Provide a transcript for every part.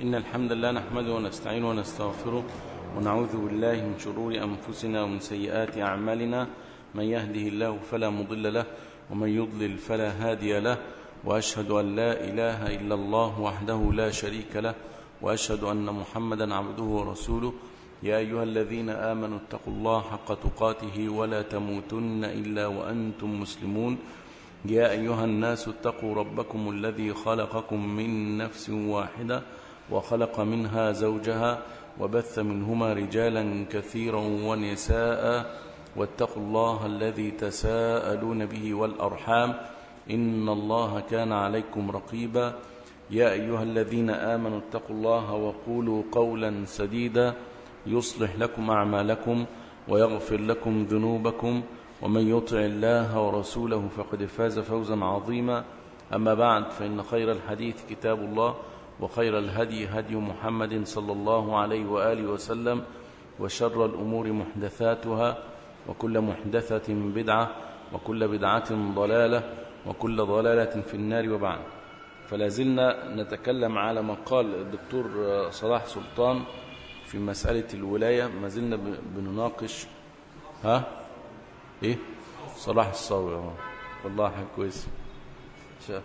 إن الحمد لله نحمده ونستعينه ونستغفره ونعوذ بالله من شرور أنفسنا ومن سيئات أعمالنا من يهده الله فلا مضل له ومن يضلل فلا هادي له وأشهد أن لا إله إلا الله وحده لا شريك له وأشهد أن محمدا عبده ورسوله يا أيها الذين آمنوا اتقوا الله حق تقاته ولا تموتن إلا وأنتم مسلمون يا أيها الناس اتقوا ربكم الذي خلقكم من نفس واحدة وخلق منها زوجها وبث منهما رجالا كثيرا ونساء واتقوا الله الذي تساءلون به والأرحام إن الله كان عليكم رقيبا يا أيها الذين آمنوا اتقوا الله وقولوا قولا سديدا يصلح لكم أعمالكم ويغفر لكم ذنوبكم ومن يطع الله ورسوله فقد فاز فوزا عظيما أما بعد فإن خير الحديث كتاب الله وخير الهدي هدي محمد صلى الله عليه وآله وسلم وشر الأمور محدثاتها وكل محدثة بدعة وكل بدعة ضلالة وكل ضلالة في النار وبعد فلازلنا نتكلم على ما قال الدكتور صلاح سلطان في مسألة الولاية ما زلنا بنناقش ها ايه صلاح الصاوي اه والله حاجة كويس شاء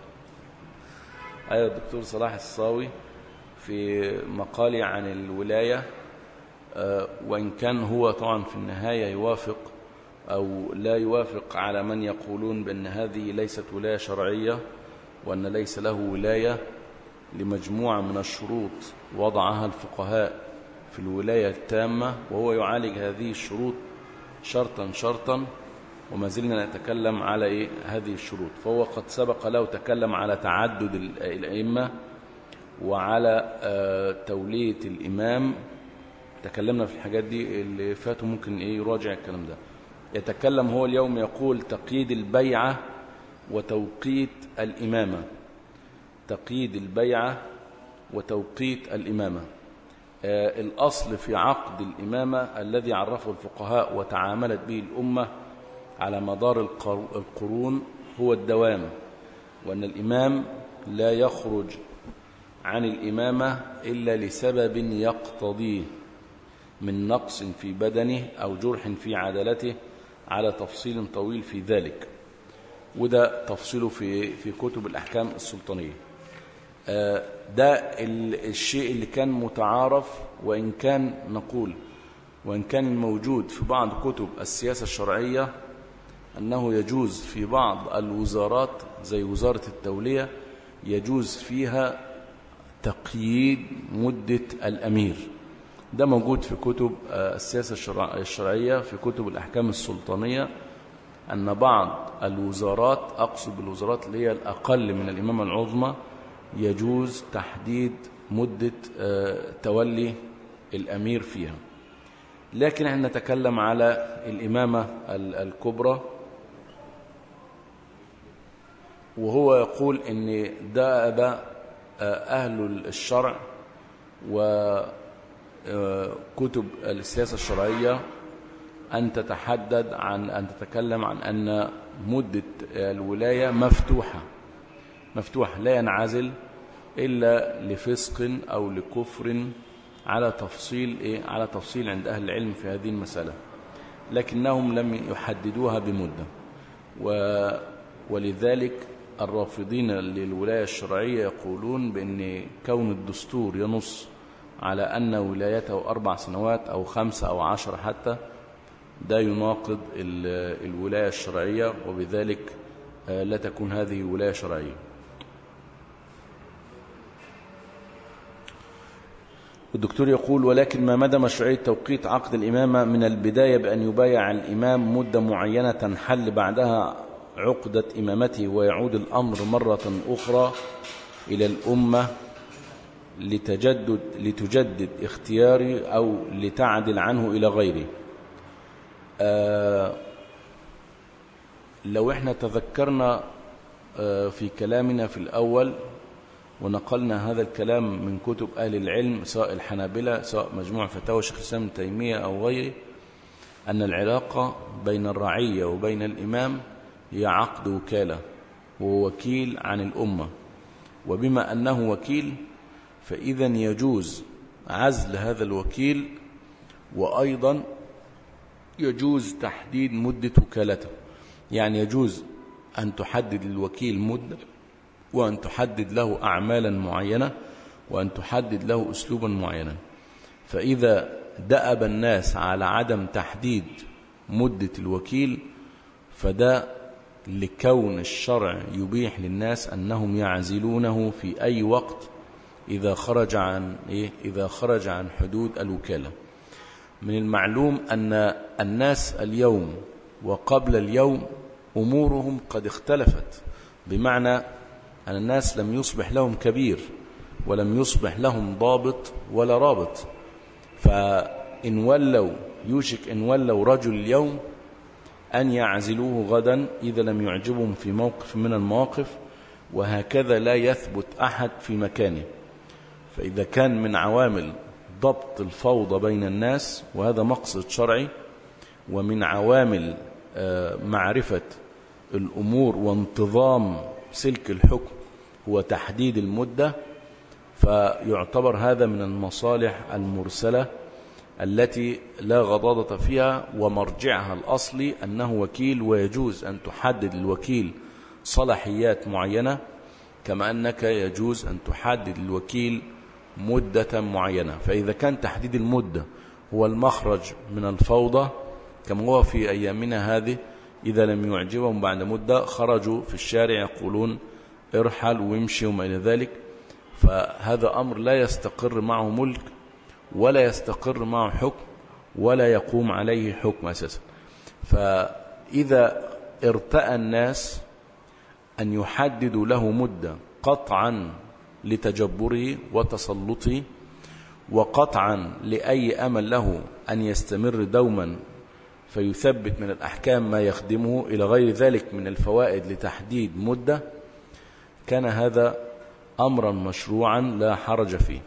ايوه الدكتور صلاح الصاوي في مقالي عن الولاية آه وإن كان هو طبعا في النهاية يوافق أو لا يوافق على من يقولون بأن هذه ليست ولاية شرعية وأن ليس له ولاية لمجموعة من الشروط وضعها الفقهاء في الولاية التامة وهو يعالج هذه الشروط شرطا شرطا وما زلنا نتكلم على إيه هذه الشروط فهو قد سبق له تكلم على تعدد الأئمة وعلى آه تولية الإمام تكلمنا في الحاجات دي اللي فاتوا ممكن إيه يراجع الكلام ده يتكلم هو اليوم يقول تقييد البيعة وتوقيت الإمامة تقييد البيعة وتوقيت الإمامة آه الأصل في عقد الإمامة الذي عرفه الفقهاء وتعاملت به الأمة على مدار القرون هو الدوام وأن الإمام لا يخرج عن الإمامة إلا لسبب يقتضيه من نقص في بدنه أو جرح في عدلته على تفصيل طويل في ذلك وده تفصيله في في كتب الأحكام السلطانية ده الشيء اللي كان متعارف وإن كان نقول وإن كان الموجود في بعض كتب السياسة الشرعية أنه يجوز في بعض الوزارات زي وزارة التولية يجوز فيها تقييد مدة الأمير ده موجود في كتب السياسة الشرعية في كتب الأحكام السلطانية أن بعض الوزارات أقصد بالوزارات اللي هي الأقل من الإمامة العظمى يجوز تحديد مدة تولي الأمير فيها لكن احنا نتكلم على الإمامة الكبرى وهو يقول ان ده أبا أهل الشرع وكتب السياسة الشرعية أن تتحدد عن أن تتكلم عن أن مدة الولاية مفتوحة مفتوح لا ينعزل إلا لفسق أو لكفر على تفصيل إيه؟ على تفصيل عند أهل العلم في هذه المسألة لكنهم لم يحددوها بمدة و ولذلك الرافضين للولاية الشرعية يقولون بأن كون الدستور ينص على أن ولايته أربع سنوات أو خمسة أو عشر حتى ده يناقض الولاية الشرعية وبذلك لا تكون هذه ولاية شرعية الدكتور يقول ولكن ما مدى مشروعية توقيت عقد الإمامة من البداية بأن يبايع الإمام مدة معينة تنحل بعدها عقدة إمامته ويعود الأمر مرة أخرى إلى الأمة لتجدد, لتجدد اختياري أو لتعدل عنه إلى غيره آه لو احنا تذكرنا آه في كلامنا في الأول ونقلنا هذا الكلام من كتب أهل العلم سواء الحنابلة سواء مجموع فتاوى شيخ الإسلام تيمية أو غيره أن العلاقة بين الرعية وبين الإمام هي عقد وكالة وهو وكيل عن الأمة وبما أنه وكيل فإذا يجوز عزل هذا الوكيل وأيضا يجوز تحديد مدة وكالته يعني يجوز أن تحدد الوكيل مدة وأن تحدد له أعمالا معينة وأن تحدد له أسلوبا معينا فإذا دأب الناس على عدم تحديد مدة الوكيل فده لكون الشرع يبيح للناس أنهم يعزلونه في أي وقت إذا خرج عن إيه؟ إذا خرج عن حدود الوكالة من المعلوم أن الناس اليوم وقبل اليوم أمورهم قد اختلفت بمعنى أن الناس لم يصبح لهم كبير ولم يصبح لهم ضابط ولا رابط فإن ولوا يوشك إن ولوا رجل اليوم أن يعزلوه غدا إذا لم يعجبهم في موقف من المواقف وهكذا لا يثبت أحد في مكانه فإذا كان من عوامل ضبط الفوضى بين الناس وهذا مقصد شرعي ومن عوامل معرفة الأمور وانتظام سلك الحكم هو تحديد المدة فيعتبر هذا من المصالح المرسلة التي لا غضاضة فيها ومرجعها الأصلي أنه وكيل ويجوز أن تحدد الوكيل صلاحيات معينة كما أنك يجوز أن تحدد الوكيل مدة معينة فإذا كان تحديد المدة هو المخرج من الفوضى كما هو في أيامنا هذه إذا لم يعجبهم بعد مدة خرجوا في الشارع يقولون ارحل وامشي وما إلى ذلك فهذا أمر لا يستقر معه ملك ولا يستقر معه حكم ولا يقوم عليه حكم أساسا فإذا ارتأى الناس أن يحددوا له مدة قطعا لتجبره وتسلطه وقطعا لأي أمل له أن يستمر دوما فيثبت من الأحكام ما يخدمه إلى غير ذلك من الفوائد لتحديد مدة كان هذا أمرا مشروعا لا حرج فيه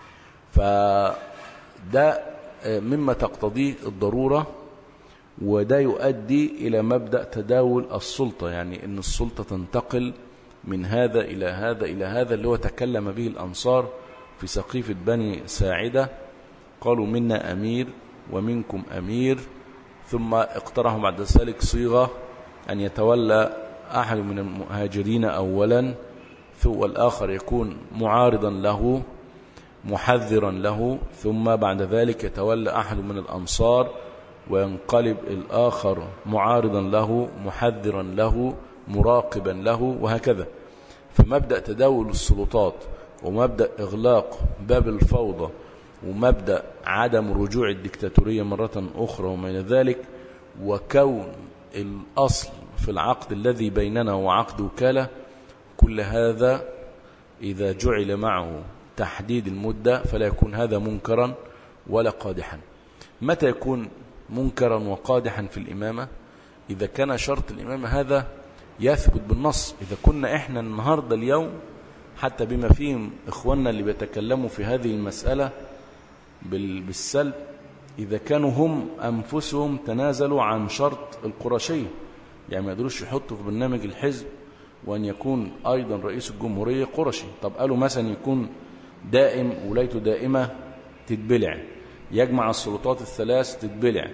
فده مما تقتضيه الضرورة وده يؤدي إلى مبدأ تداول السلطة يعني أن السلطة تنتقل من هذا إلى هذا إلى هذا اللي هو تكلم به الأنصار في سقيفة بني ساعدة قالوا منا أمير ومنكم أمير ثم اقترحوا بعد ذلك صيغة أن يتولى أحد من المهاجرين أولا والآخر يكون معارضا له محذرا له ثم بعد ذلك يتولى أحد من الأنصار وينقلب الآخر معارضا له محذرا له مراقبا له وهكذا فمبدأ تداول السلطات ومبدأ إغلاق باب الفوضى ومبدأ عدم رجوع الدكتاتورية مرة أخرى وما إلى ذلك وكون الأصل في العقد الذي بيننا وعقد وكالة كل هذا إذا جعل معه تحديد المدة فلا يكون هذا منكرا ولا قادحا متى يكون منكرا وقادحا في الإمامة إذا كان شرط الإمامة هذا يثبت بالنص إذا كنا إحنا النهاردة اليوم حتى بما فيهم إخواننا اللي بيتكلموا في هذه المسألة بالسلب إذا كانوا هم أنفسهم تنازلوا عن شرط القرشية يعني ما يقدروش يحطوا في برنامج الحزب وأن يكون أيضا رئيس الجمهورية قرشي طب قالوا مثلا يكون دائم ولايته دائمة تتبلع يجمع السلطات الثلاث تتبلع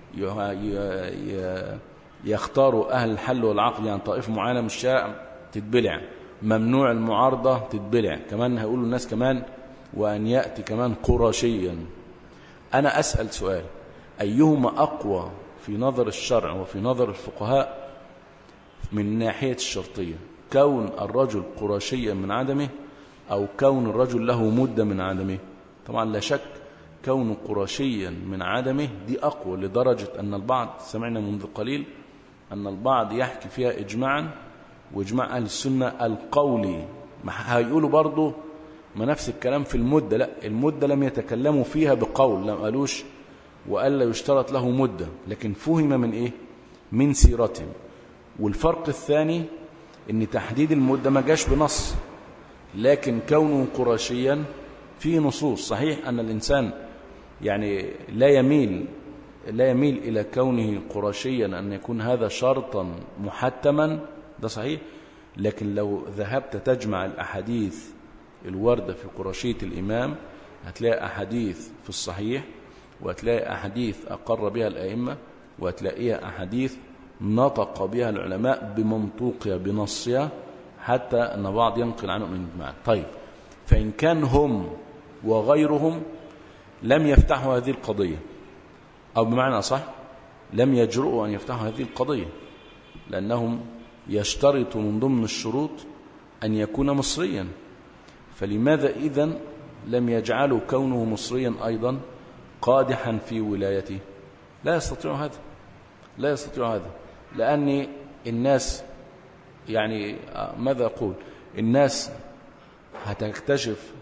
يختاروا أهل الحل والعقل يعني طائفة معينة من الشارع تتبلع ممنوع المعارضة تتبلع كمان هيقولوا الناس كمان وأن يأتي كمان قرشيا أنا أسأل سؤال أيهما أقوى في نظر الشرع وفي نظر الفقهاء من ناحية الشرطية كون الرجل قرشيا من عدمه أو كون الرجل له مدة من عدمه طبعا لا شك كون قرشيا من عدمه دي أقوى لدرجة أن البعض سمعنا منذ قليل أن البعض يحكي فيها إجماعا وإجماع أهل السنة القولي ما هيقولوا برضه ما نفس الكلام في المدة لا المدة لم يتكلموا فيها بقول لم قالوش وألا يشترط له مدة لكن فهم من إيه من سيرتهم والفرق الثاني ان تحديد المدة ما جاش بنص لكن كونه قرشيا فيه نصوص صحيح أن الإنسان يعني لا يميل لا يميل إلى كونه قرشيا أن يكون هذا شرطا محتما ده صحيح لكن لو ذهبت تجمع الأحاديث الواردة في قرشية الإمام هتلاقي أحاديث في الصحيح وهتلاقي أحاديث أقر بها الأئمة وهتلاقيها أحاديث نطق بها العلماء بمنطوقها بنصها حتى أن بعض ينقل عنهم الإجماع طيب فإن كان هم وغيرهم لم يفتحوا هذه القضية أو بمعنى صح لم يجرؤوا أن يفتحوا هذه القضية لأنهم يشترطوا من ضمن الشروط أن يكون مصريا فلماذا إذن لم يجعلوا كونه مصريا أيضا قادحا في ولايته لا يستطيع هذا لا يستطيع هذا لأن الناس يعني ماذا أقول الناس هتكتشف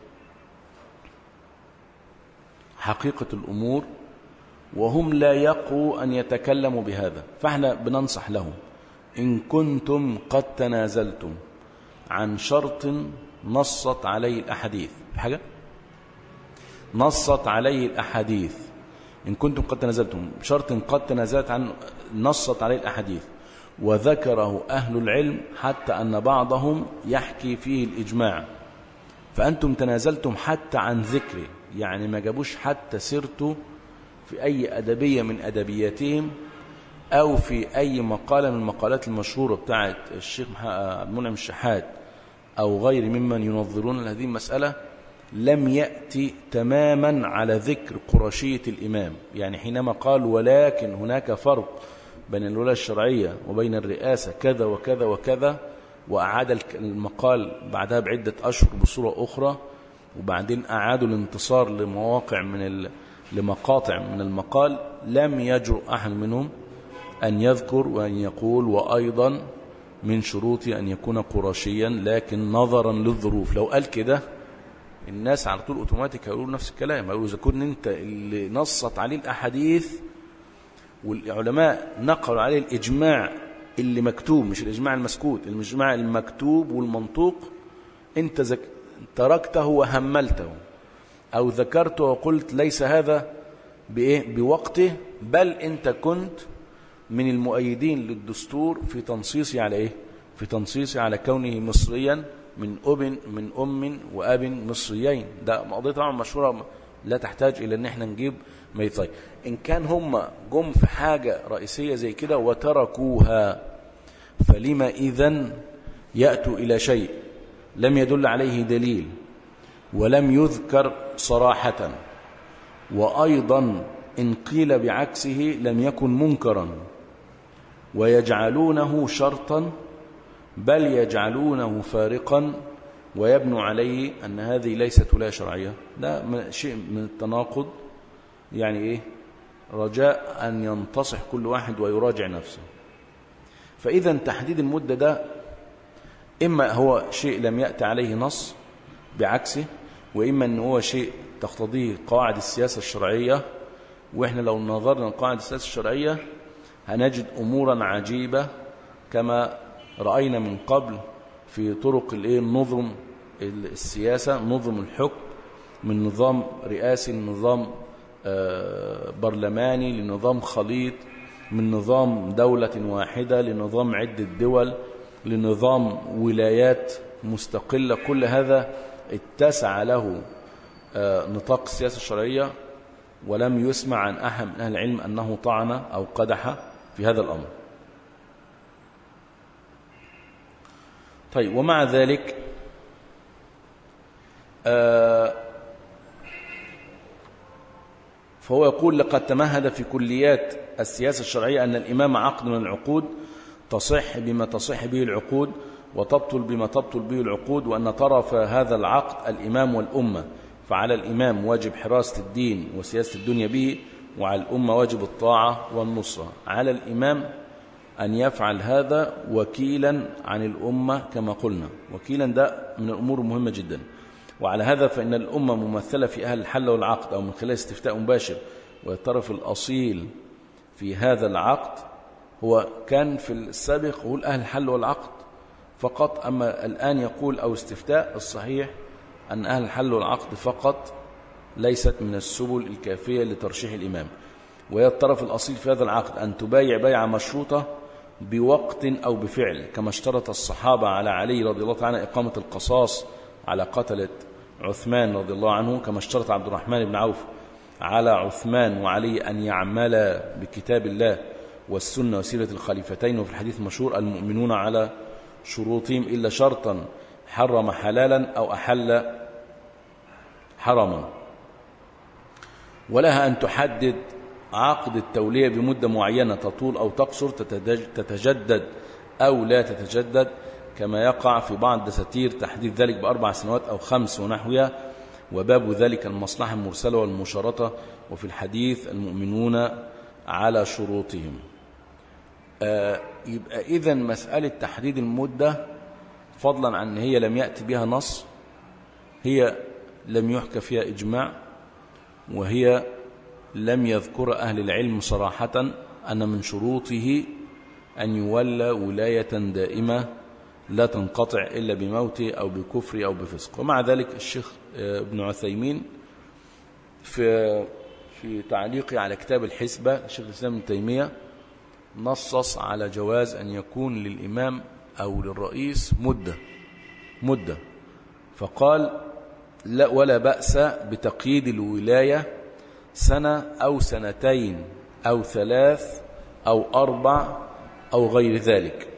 حقيقة الأمور وهم لا يقوا أن يتكلموا بهذا فاحنا بننصح لهم إن كنتم قد تنازلتم عن شرط نصت عليه الأحاديث حاجة نصت عليه الأحاديث إن كنتم قد تنازلتم شرط قد تنازلت عن نصت عليه الأحاديث وذكره أهل العلم حتى أن بعضهم يحكي فيه الإجماع فأنتم تنازلتم حتى عن ذكره يعني ما جابوش حتى سيرته في أي أدبية من أدبياتهم أو في أي مقالة من المقالات المشهورة بتاعت الشيخ منعم الشحات أو غير ممن ينظرون هذه المسألة لم يأتي تماما على ذكر قرشية الإمام يعني حينما قال ولكن هناك فرق بين الولاية الشرعية وبين الرئاسة كذا وكذا وكذا وأعاد المقال بعدها بعدة أشهر بصورة أخرى وبعدين أعادوا الانتصار لمواقع من لمقاطع من المقال لم يجرؤ أحد منهم أن يذكر وأن يقول وأيضا من شروط أن يكون قرشيا لكن نظرا للظروف لو قال كده الناس على طول اوتوماتيك هيقولوا نفس الكلام هيقولوا إذا كنت أنت اللي نصت عليه الأحاديث والعلماء نقلوا عليه الإجماع اللي مكتوب مش الإجماع المسكوت الإجماع المكتوب والمنطوق أنت زك... تركته وهملته أو ذكرته وقلت ليس هذا بإيه؟ بوقته بل أنت كنت من المؤيدين للدستور في تنصيصه على إيه؟ في تنصيصه على كونه مصريا من أب من أم وأب مصريين ده قضية طبعا مشهورة لا تحتاج إلى أن احنا نجيب ميطاي إن كان هم جم في حاجة رئيسية زي كده وتركوها فلما إذن يأتوا إلى شيء لم يدل عليه دليل ولم يذكر صراحة وأيضا إن قيل بعكسه لم يكن منكرا ويجعلونه شرطا بل يجعلونه فارقا ويبنوا عليه أن هذه ليست ولاية شرعية ده شيء من التناقض يعني إيه رجاء أن ينتصح كل واحد ويراجع نفسه فإذا تحديد المدة ده إما هو شيء لم يأتي عليه نص بعكسه وإما أن هو شيء تقتضيه قواعد السياسة الشرعية وإحنا لو نظرنا لقواعد السياسة الشرعية هنجد أمورا عجيبة كما رأينا من قبل في طرق النظم السياسة نظم الحكم من نظام رئاسي لنظام برلماني لنظام خليط من نظام دولة واحدة لنظام عدة دول لنظام ولايات مستقلة كل هذا اتسع له نطاق السياسة الشرعية ولم يسمع عن أحد من أهل العلم أنه طعن أو قدح في هذا الأمر طيب ومع ذلك فهو يقول لقد تمهد في كليات السياسة الشرعية أن الإمام عقد من العقود تصح بما تصح به العقود وتبطل بما تبطل به العقود وأن طرف هذا العقد الإمام والأمة فعلى الإمام واجب حراسة الدين وسياسة الدنيا به وعلى الأمة واجب الطاعة والنصرة على الإمام أن يفعل هذا وكيلا عن الأمة كما قلنا وكيلا ده من الأمور المهمة جدا وعلى هذا فإن الأمة ممثلة في أهل الحل والعقد أو من خلال استفتاء مباشر والطرف الأصيل في هذا العقد هو كان في السابق يقول أهل الحل والعقد فقط أما الآن يقول أو استفتاء الصحيح أن أهل الحل والعقد فقط ليست من السبل الكافية لترشيح الإمام وهي الطرف الأصيل في هذا العقد أن تبايع بيعة مشروطة بوقت أو بفعل كما اشترط الصحابة على علي رضي الله تعالى إقامة القصاص على قتلة عثمان رضي الله عنه كما اشترط عبد الرحمن بن عوف على عثمان وعلي أن يعمل بكتاب الله والسنة وسيرة الخليفتين وفي الحديث المشهور المؤمنون على شروطهم إلا شرطا حرم حلالا أو أحل حرما ولها أن تحدد عقد التولية بمدة معينة تطول أو تقصر تتجدد أو لا تتجدد كما يقع في بعض دساتير تحديد ذلك بأربع سنوات أو خمس ونحوها وباب ذلك المصلحة المرسلة والمشارطة وفي الحديث المؤمنون على شروطهم آه يبقى إذا مسألة تحديد المدة فضلا عن أن هي لم يأتي بها نص هي لم يحكى فيها إجماع وهي لم يذكر أهل العلم صراحة أن من شروطه أن يولى ولاية دائمة لا تنقطع إلا بموته أو بكفر أو بفسق ومع ذلك الشيخ ابن عثيمين في في تعليقه على كتاب الحسبة الشيخ الإسلام ابن تيمية نصص على جواز أن يكون للإمام أو للرئيس مدة مدة فقال لا ولا بأس بتقييد الولاية سنة أو سنتين أو ثلاث أو أربع أو غير ذلك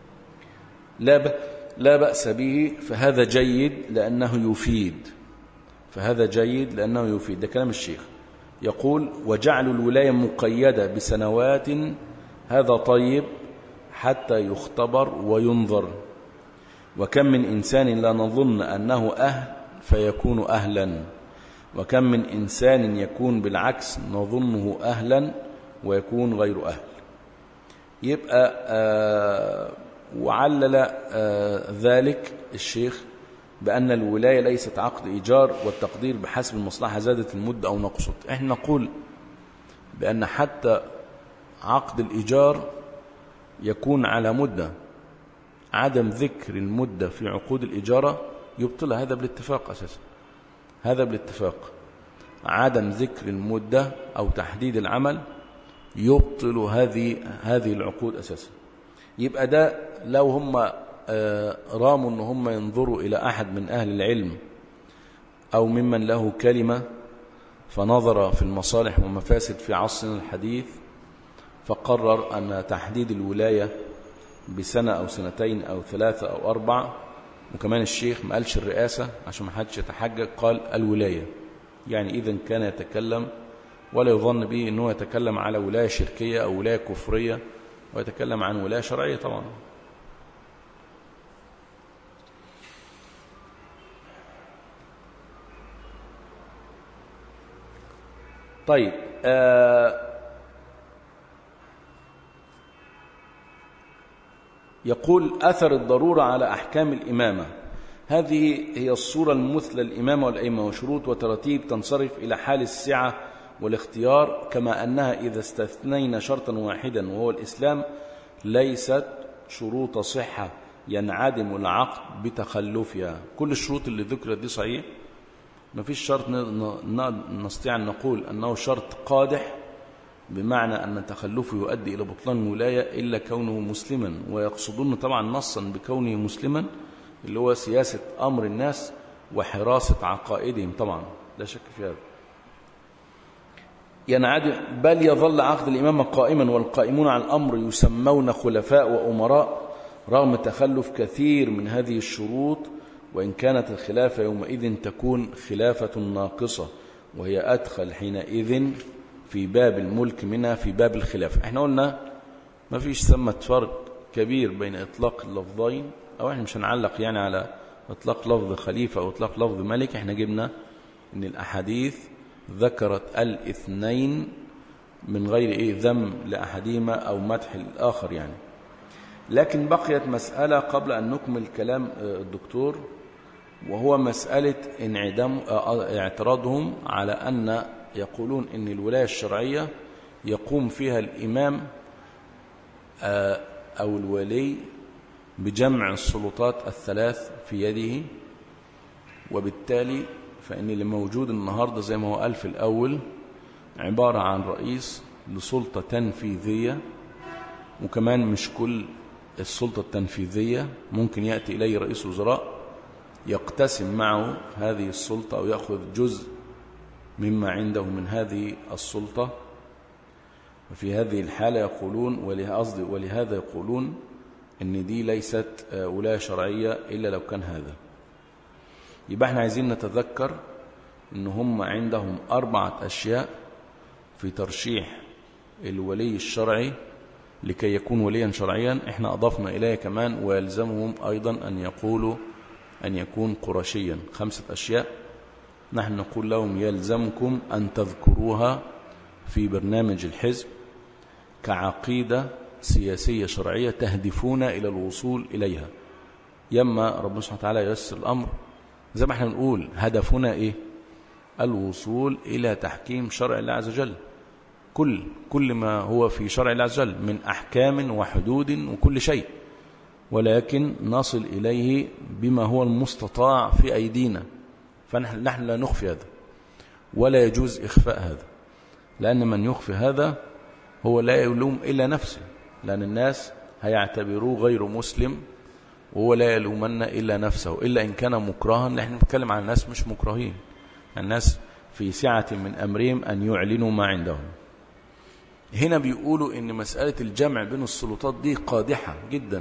لا لا بأس به فهذا جيد لأنه يفيد فهذا جيد لأنه يفيد ده كلام الشيخ يقول وجعل الولاية مقيدة بسنوات هذا طيب حتى يختبر وينظر وكم من إنسان لا نظن أنه أهل فيكون أهلا وكم من إنسان يكون بالعكس نظنه أهلا ويكون غير أهل يبقى آه وعلل آه ذلك الشيخ بأن الولاية ليست عقد إيجار والتقدير بحسب المصلحة زادت المدة أو نقصت احنا نقول بأن حتى عقد الإيجار يكون على مدة عدم ذكر المدة في عقود الإجارة يبطل هذا بالاتفاق أساسا هذا بالاتفاق عدم ذكر المدة أو تحديد العمل يبطل هذه هذه العقود أساسا يبقى ده لو هم راموا ان هم ينظروا إلى أحد من أهل العلم أو ممن له كلمة فنظر في المصالح والمفاسد في عصرنا الحديث فقرر أن تحديد الولاية بسنة أو سنتين أو ثلاثة أو أربع وكمان الشيخ ما قالش الرئاسة عشان ما حدش يتحجج قال الولاية يعني إذا كان يتكلم ولا يظن به أنه يتكلم على ولاية شركية أو ولاية كفرية ويتكلم عن ولاية شرعية طبعا طيب آه يقول أثر الضرورة على أحكام الإمامة هذه هي الصورة المثلى الإمامة والأئمة وشروط وترتيب تنصرف إلى حال السعة والاختيار كما أنها إذا استثنينا شرطا واحدا وهو الإسلام ليست شروط صحة ينعدم العقد بتخلفها كل الشروط اللي ذكرت دي صحيح ما فيش شرط نستطيع أن نقول أنه شرط قادح بمعنى أن تخلفه يؤدي إلى بطلان الولاية إلا كونه مسلما ويقصدون طبعا نصا بكونه مسلما اللي هو سياسة أمر الناس وحراسة عقائدهم طبعا لا شك في هذا ينعدم بل يظل عقد الإمامة قائما والقائمون على الأمر يسمون خلفاء وأمراء رغم تخلف كثير من هذه الشروط وإن كانت الخلافة يومئذ تكون خلافة ناقصة وهي أدخل حينئذ في باب الملك منها في باب الخلافة احنا قلنا ما فيش ثمة فرق كبير بين إطلاق اللفظين أو احنا مش هنعلق يعني على إطلاق لفظ خليفة أو إطلاق لفظ ملك احنا جبنا ان الأحاديث ذكرت الاثنين من غير ايه ذم لأحدهما أو مدح الآخر يعني لكن بقيت مسألة قبل أن نكمل كلام الدكتور وهو مسألة انعدام اعتراضهم على أن يقولون ان الولاية الشرعية يقوم فيها الإمام أو الولي بجمع السلطات الثلاث في يده وبالتالي فإن اللي موجود النهاردة زي ما هو قال في الأول عبارة عن رئيس لسلطة تنفيذية وكمان مش كل السلطة التنفيذية ممكن يأتي إليه رئيس وزراء يقتسم معه هذه السلطة أو يأخذ جزء مما عنده من هذه السلطة وفي هذه الحالة يقولون ولهذا يقولون ان دي ليست ولاية شرعية إلا لو كان هذا يبقى احنا عايزين نتذكر ان هم عندهم أربعة أشياء في ترشيح الولي الشرعي لكي يكون وليا شرعيا احنا أضفنا إليه كمان ويلزمهم أيضا أن يقولوا أن يكون قرشيا خمسة أشياء نحن نقول لهم يلزمكم أن تذكروها في برنامج الحزب كعقيدة سياسية شرعية تهدفون إلى الوصول إليها يما ربنا سبحانه وتعالى ييسر الأمر زي ما احنا بنقول هدفنا إيه الوصول إلى تحكيم شرع الله عز وجل كل كل ما هو في شرع الله عز وجل من أحكام وحدود وكل شيء ولكن نصل إليه بما هو المستطاع في أيدينا فنحن نحن لا نخفي هذا ولا يجوز إخفاء هذا لأن من يخفي هذا هو لا يلوم إلا نفسه لأن الناس هيعتبروه غير مسلم وهو لا يلومن إلا نفسه إلا إن كان مكرها نحن نتكلم عن الناس مش مكرهين الناس في سعة من أمرهم أن يعلنوا ما عندهم هنا بيقولوا إن مسألة الجمع بين السلطات دي قادحة جدا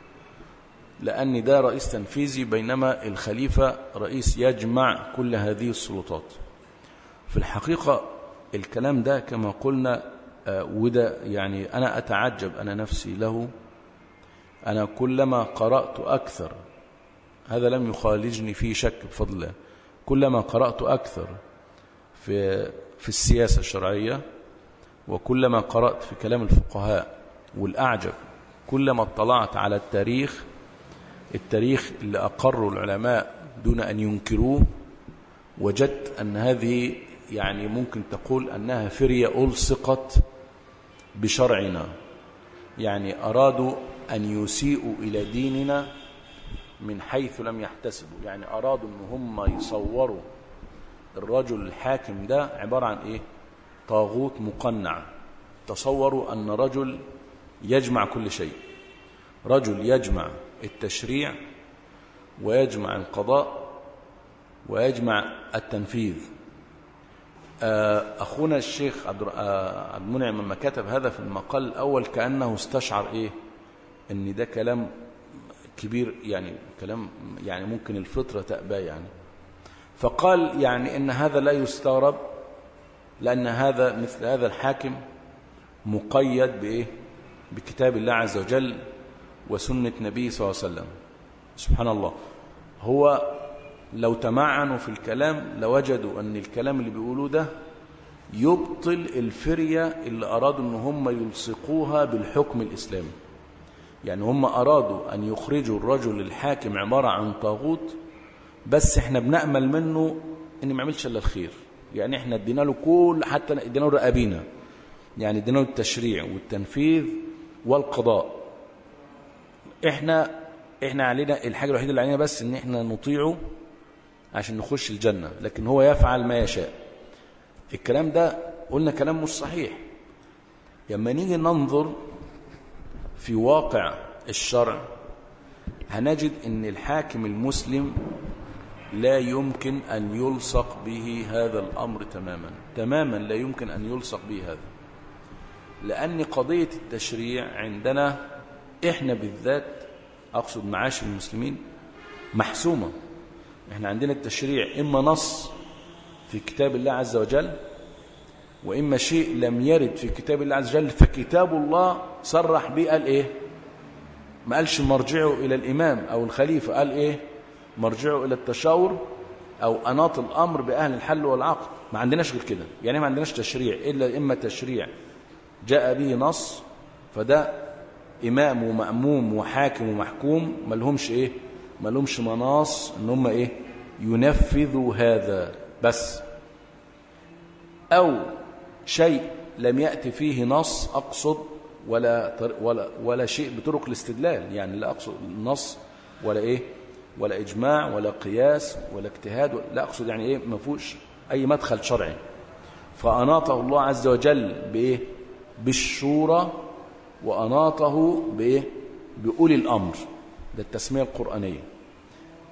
لأن ده رئيس تنفيذي بينما الخليفة رئيس يجمع كل هذه السلطات في الحقيقة الكلام ده كما قلنا وده يعني أنا أتعجب أنا نفسي له أنا كلما قرأت أكثر هذا لم يخالجني فيه شك بفضل الله كلما قرأت أكثر في في السياسة الشرعية وكلما قرأت في كلام الفقهاء والأعجب كلما اطلعت على التاريخ التاريخ اللي أقروا العلماء دون أن ينكروه وجدت أن هذه يعني ممكن تقول أنها فرية ألصقت بشرعنا يعني أرادوا أن يسيئوا إلى ديننا من حيث لم يحتسبوا يعني أرادوا أن هم يصوروا الرجل الحاكم ده عبارة عن إيه طاغوت مقنع تصوروا أن رجل يجمع كل شيء رجل يجمع التشريع ويجمع القضاء ويجمع التنفيذ أخونا الشيخ عبد المنعم لما كتب هذا في المقال الأول كأنه استشعر إيه أن ده كلام كبير يعني كلام يعني ممكن الفطرة تأبى يعني فقال يعني أن هذا لا يستغرب لأن هذا مثل هذا الحاكم مقيد بإيه بكتاب الله عز وجل وسنة نبي صلى الله عليه وسلم سبحان الله هو لو تمعنوا في الكلام لوجدوا أن الكلام اللي بيقولوه ده يبطل الفرية اللي أرادوا أن هم يلصقوها بالحكم الإسلامي يعني هم أرادوا أن يخرجوا الرجل الحاكم عبارة عن طاغوت بس احنا بنأمل منه أن ما يعملش إلا الخير يعني احنا ادينا له كل حتى ادينا له رقابينا يعني ادينا له التشريع والتنفيذ والقضاء احنا احنا علينا الحاجة الوحيدة اللي علينا بس ان احنا نطيعه عشان نخش الجنة لكن هو يفعل ما يشاء الكلام ده قلنا كلام مش صحيح لما نيجي ننظر في واقع الشرع هنجد ان الحاكم المسلم لا يمكن أن يلصق به هذا الأمر تماما تماما لا يمكن أن يلصق به هذا لأن قضية التشريع عندنا إحنا بالذات أقصد معاش المسلمين محسومة إحنا عندنا التشريع إما نص في كتاب الله عز وجل وإما شيء لم يرد في كتاب الله عز وجل فكتاب الله صرح به قال إيه ما قالش مرجعه إلى الإمام أو الخليفة قال إيه مرجعه إلى التشاور أو أناط الأمر بأهل الحل والعقد ما عندناش غير كده يعني ما عندناش تشريع إلا إما تشريع جاء به نص فده إمام ومأموم وحاكم ومحكوم ما لهمش إيه ما لهمش مناص إن هم إيه ينفذوا هذا بس أو شيء لم يأتي فيه نص أقصد ولا ولا ولا شيء بطرق الاستدلال يعني لا أقصد النص ولا إيه ولا إجماع ولا قياس ولا اجتهاد لا أقصد يعني إيه ما فيهوش أي مدخل شرعي فأناطه الله عز وجل بإيه بالشورى وأناطه بإيه بأولي الأمر ده التسمية القرآنية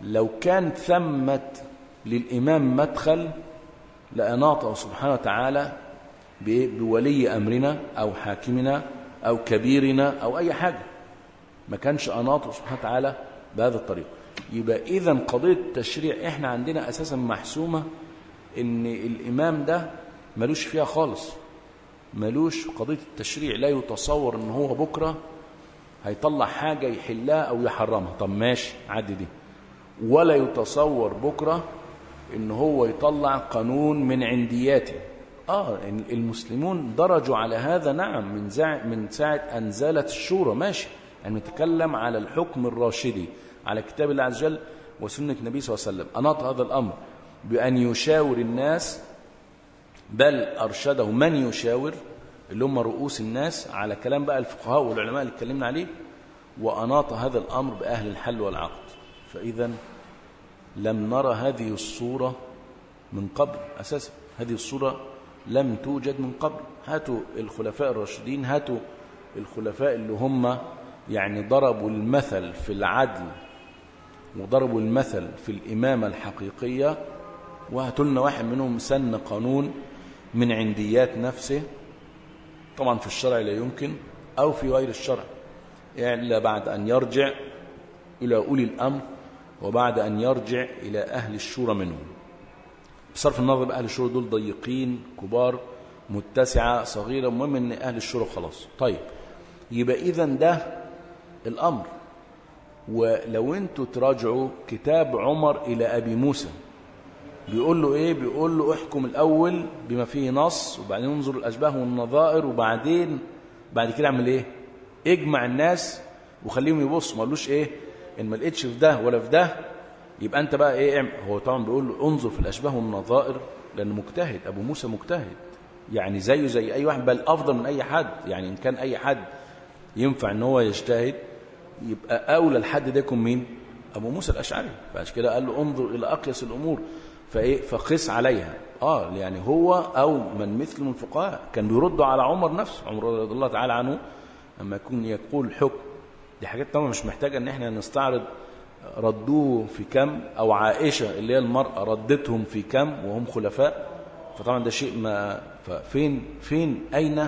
لو كان ثمت للإمام مدخل لأناطه سبحانه وتعالى بولي أمرنا أو حاكمنا أو كبيرنا أو أي حاجة ما كانش أناطه سبحانه وتعالى بهذا الطريق يبقى إذا قضية التشريع إحنا عندنا أساسا محسومة إن الإمام ده ملوش فيها خالص ملوش قضية التشريع لا يتصور إن هو بكرة هيطلع حاجة يحلها أو يحرمها طب ماشي عدي دي ولا يتصور بكرة إن هو يطلع قانون من عندياته آه المسلمون درجوا على هذا نعم من, زع من ساعة أن زالت الشورى ماشي يعني نتكلم على الحكم الراشدي على كتاب الله عز وجل وسنة النبي صلى الله عليه وسلم أناط هذا الأمر بأن يشاور الناس بل أرشده من يشاور اللي هم رؤوس الناس على كلام بقى الفقهاء والعلماء اللي اتكلمنا عليه وأناط هذا الأمر بأهل الحل والعقد فإذا لم نرى هذه الصورة من قبل أساسا هذه الصورة لم توجد من قبل هاتوا الخلفاء الراشدين هاتوا الخلفاء اللي هم يعني ضربوا المثل في العدل وضربوا المثل في الإمامة الحقيقية وهاتوا لنا واحد منهم سن قانون من عنديات نفسه طبعا في الشرع لا يمكن أو في غير الشرع يعني إلا بعد أن يرجع إلى أولي الأمر وبعد أن يرجع إلى أهل الشورى منهم بصرف النظر بأهل الشورى دول ضيقين كبار متسعة صغيرة المهم أن أهل الشورى خلاص طيب يبقى إذا ده الأمر ولو انتوا تراجعوا كتاب عمر إلى أبي موسى بيقول له إيه بيقول له احكم الأول بما فيه نص وبعدين انظر الأشباه والنظائر وبعدين بعد كده اعمل إيه اجمع الناس وخليهم يبصوا ما قالوش إيه إن ما لقيتش في ده ولا في ده يبقى أنت بقى إيه اعمل هو طبعا بيقول له انظر في الأشباه والنظائر لأنه مجتهد أبو موسى مجتهد يعني زيه زي أي واحد بل أفضل من أي حد يعني إن كان أي حد ينفع ان هو يجتهد يبقى اولى الحد ده يكون مين ابو موسى الاشعري فعشان كده قال له انظر الى اقيس الامور فايه فقس عليها اه يعني هو او من مثل من الفقهاء كان بيردوا على عمر نفسه عمر رضي الله تعالى عنه لما يكون يقول حكم دي حاجات طبعا مش محتاجه ان احنا نستعرض ردوه في كم او عائشه اللي هي المراه ردتهم في كم وهم خلفاء فطبعا ده شيء ما ففين فين اين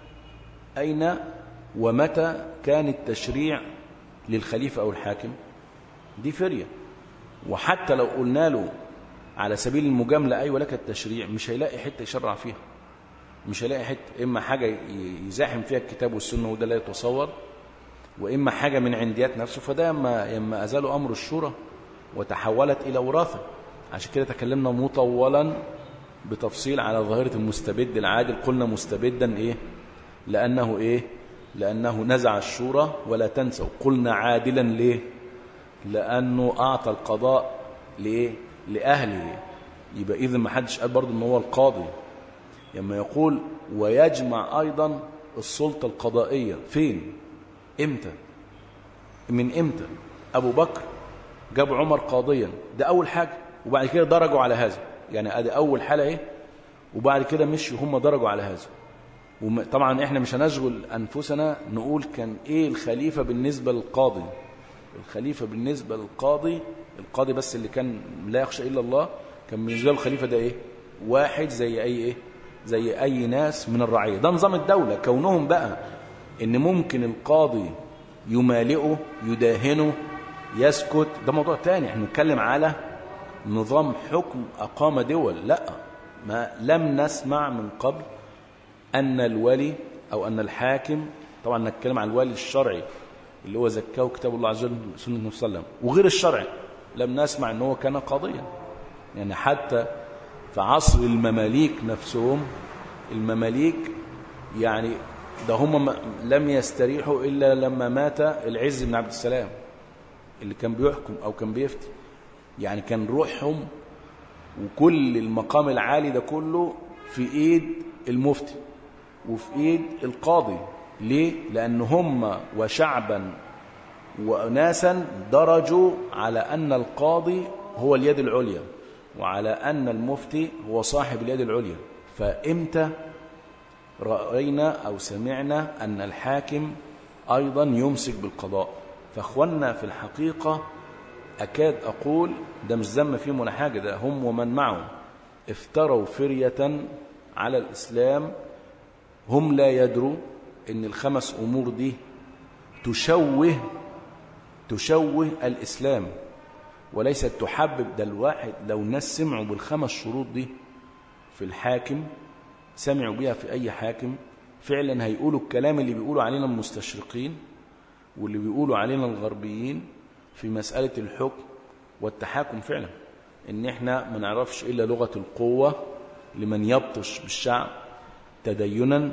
اين ومتى كان التشريع للخليفة أو الحاكم دي فرية وحتى لو قلنا له على سبيل المجاملة أيوة لك التشريع مش هيلاقي حتة يشرع فيها مش هيلاقي حتة إما حاجة يزاحم فيها الكتاب والسنة وده لا يتصور وإما حاجة من عنديات نفسه فده يما, يما أزالوا أمر الشورى وتحولت إلى وراثة عشان كده تكلمنا مطولا بتفصيل على ظاهرة المستبد العادل قلنا مستبدا إيه لأنه إيه لأنه نزع الشورى ولا تنسوا قلنا عادلا ليه لأنه أعطى القضاء ليه لأهله يبقى إذن ما حدش قال برضه أنه هو القاضي لما يقول ويجمع أيضا السلطة القضائية فين إمتى من إمتى أبو بكر جاب عمر قاضيا ده أول حاجة وبعد كده درجوا على هذا يعني ادي أول حالة إيه وبعد كده مشوا هم درجوا على هذا وطبعا احنا مش هنشغل انفسنا نقول كان ايه الخليفه بالنسبه للقاضي الخليفه بالنسبه للقاضي القاضي بس اللي كان لا يخشى الا الله كان بالنسبه له الخليفه ده ايه واحد زي اي ايه زي اي ناس من الرعيه ده نظام الدوله كونهم بقى ان ممكن القاضي يمالئه يداهنه يسكت ده موضوع تاني احنا بنتكلم على نظام حكم اقام دول لا ما لم نسمع من قبل أن الولي أو أن الحاكم طبعا نتكلم عن الولي الشرعي اللي هو زكاه كتاب الله عز وجل سنة النبي صلى الله عليه وسلم وغير الشرعي لم نسمع أنه هو كان قاضيا يعني حتى في عصر المماليك نفسهم المماليك يعني ده هم لم يستريحوا إلا لما مات العز بن عبد السلام اللي كان بيحكم أو كان بيفتي يعني كان روحهم وكل المقام العالي ده كله في إيد المفتي وفي ايد القاضي ليه لان هم وشعبا وناسا درجوا على ان القاضي هو اليد العليا وعلى ان المفتي هو صاحب اليد العليا فامتى راينا او سمعنا ان الحاكم ايضا يمسك بالقضاء فاخوانا في الحقيقه أكاد أقول ده مش ذم فيهم ولا حاجة ده هم ومن معهم افتروا فرية على الإسلام هم لا يدروا ان الخمس أمور دي تشوه تشوه الإسلام وليست تحبب ده الواحد لو الناس سمعوا بالخمس شروط دي في الحاكم سمعوا بيها في أي حاكم فعلا هيقولوا الكلام اللي بيقولوا علينا المستشرقين واللي بيقولوا علينا الغربيين في مسألة الحكم والتحاكم فعلا ان احنا ما نعرفش الا لغة القوة لمن يبطش بالشعب تدينا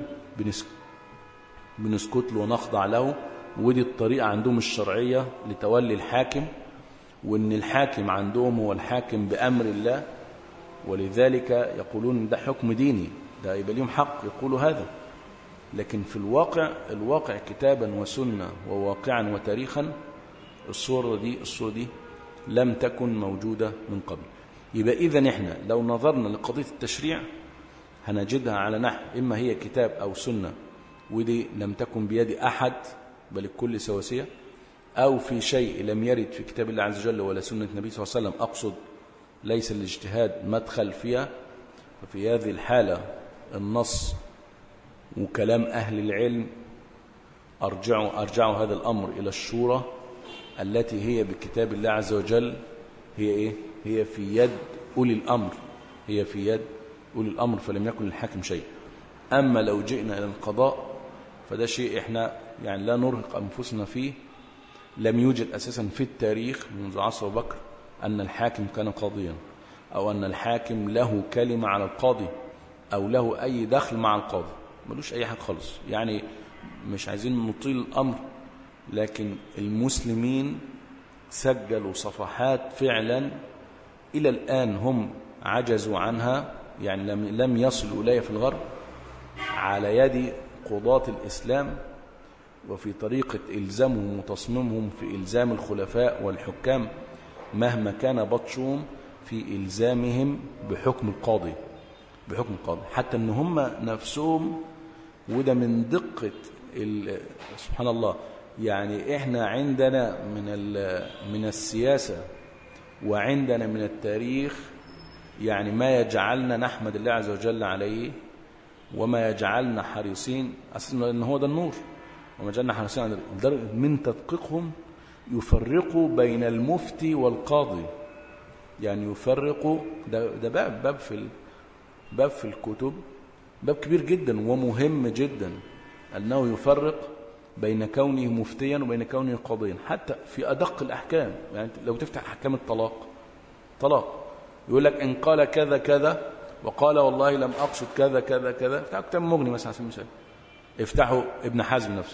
بنسكت له ونخضع له ودي الطريقة عندهم الشرعية لتولي الحاكم وان الحاكم عندهم هو الحاكم بأمر الله ولذلك يقولون ده حكم ديني ده يبقى لهم حق يقولوا هذا لكن في الواقع الواقع كتابا وسنة وواقعا وتاريخا الصورة دي الصورة دي لم تكن موجودة من قبل يبقى إذا إحنا لو نظرنا لقضية التشريع هنجدها على نحو إما هي كتاب أو سنة ودي لم تكن بيد أحد بل الكل سواسية أو في شيء لم يرد في كتاب الله عز وجل ولا سنة النبي صلى الله عليه وسلم أقصد ليس الاجتهاد مدخل فيها وفي هذه الحالة النص وكلام أهل العلم أرجعوا, أرجعوا هذا الأمر إلى الشورى التي هي بكتاب الله عز وجل هي إيه؟ هي في يد أولي الأمر هي في يد أولي الأمر فلم يكن للحاكم شيء أما لو جئنا إلى القضاء فده شيء إحنا يعني لا نرهق أنفسنا فيه لم يوجد أساسا في التاريخ منذ عصر بكر أن الحاكم كان قاضيا أو أن الحاكم له كلمة على القاضي أو له أي دخل مع القاضي ملوش أي حاجة خالص يعني مش عايزين نطيل الأمر لكن المسلمين سجلوا صفحات فعلا إلى الآن هم عجزوا عنها يعني لم, لم يصلوا إليها في الغرب على يد قضاة الإسلام وفي طريقة إلزامهم وتصميمهم في إلزام الخلفاء والحكام مهما كان بطشهم في إلزامهم بحكم القاضي بحكم القاضي حتى أن هم نفسهم وده من دقة سبحان الله يعني إحنا عندنا من من السياسة وعندنا من التاريخ يعني ما يجعلنا نحمد الله عز وجل عليه وما يجعلنا حريصين أصلا أن هو ده النور وما جعلنا حريصين على من تدقيقهم يفرقوا بين المفتي والقاضي يعني يفرقوا ده, ده باب باب في باب في الكتب باب كبير جدا ومهم جدا أنه يفرق بين كونه مفتيا وبين كونه قاضيا حتى في أدق الأحكام يعني لو تفتح أحكام الطلاق طلاق يقول لك إن قال كذا كذا وقال والله لم أقصد كذا كذا كذا افتحوا كتاب مغني مثلا على سبيل المثال افتحوا ابن حزم نفسه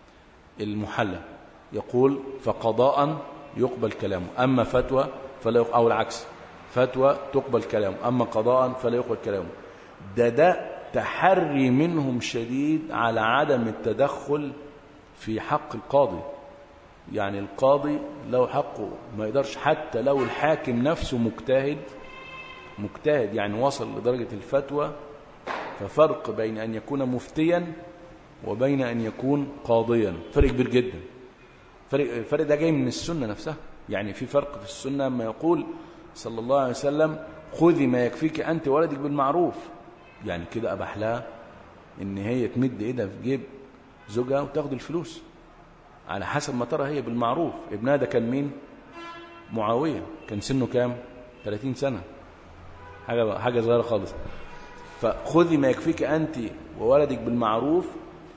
المحلى يقول فقضاء يقبل كلامه أما فتوى فلا يقبل أو العكس فتوى تقبل كلامه أما قضاء فلا يقبل كلامه ده ده تحري منهم شديد على عدم التدخل في حق القاضي يعني القاضي له حقه ما يقدرش حتى لو الحاكم نفسه مجتهد مجتهد يعني وصل لدرجة الفتوى ففرق بين أن يكون مفتيا وبين أن يكون قاضيا فرق كبير جدا فرق الفرق ده جاي من السنة نفسها يعني في فرق في السنة ما يقول صلى الله عليه وسلم خذي ما يكفيك أنت ولدك بالمعروف يعني كده أباح لها إن هي تمد إيدها في جيب زوجها وتاخد الفلوس على حسب ما ترى هي بالمعروف ابنها ده كان مين معاوية كان سنه كام 30 سنة حاجة, حاجة صغيرة خالص فخذي ما يكفيك أنت وولدك بالمعروف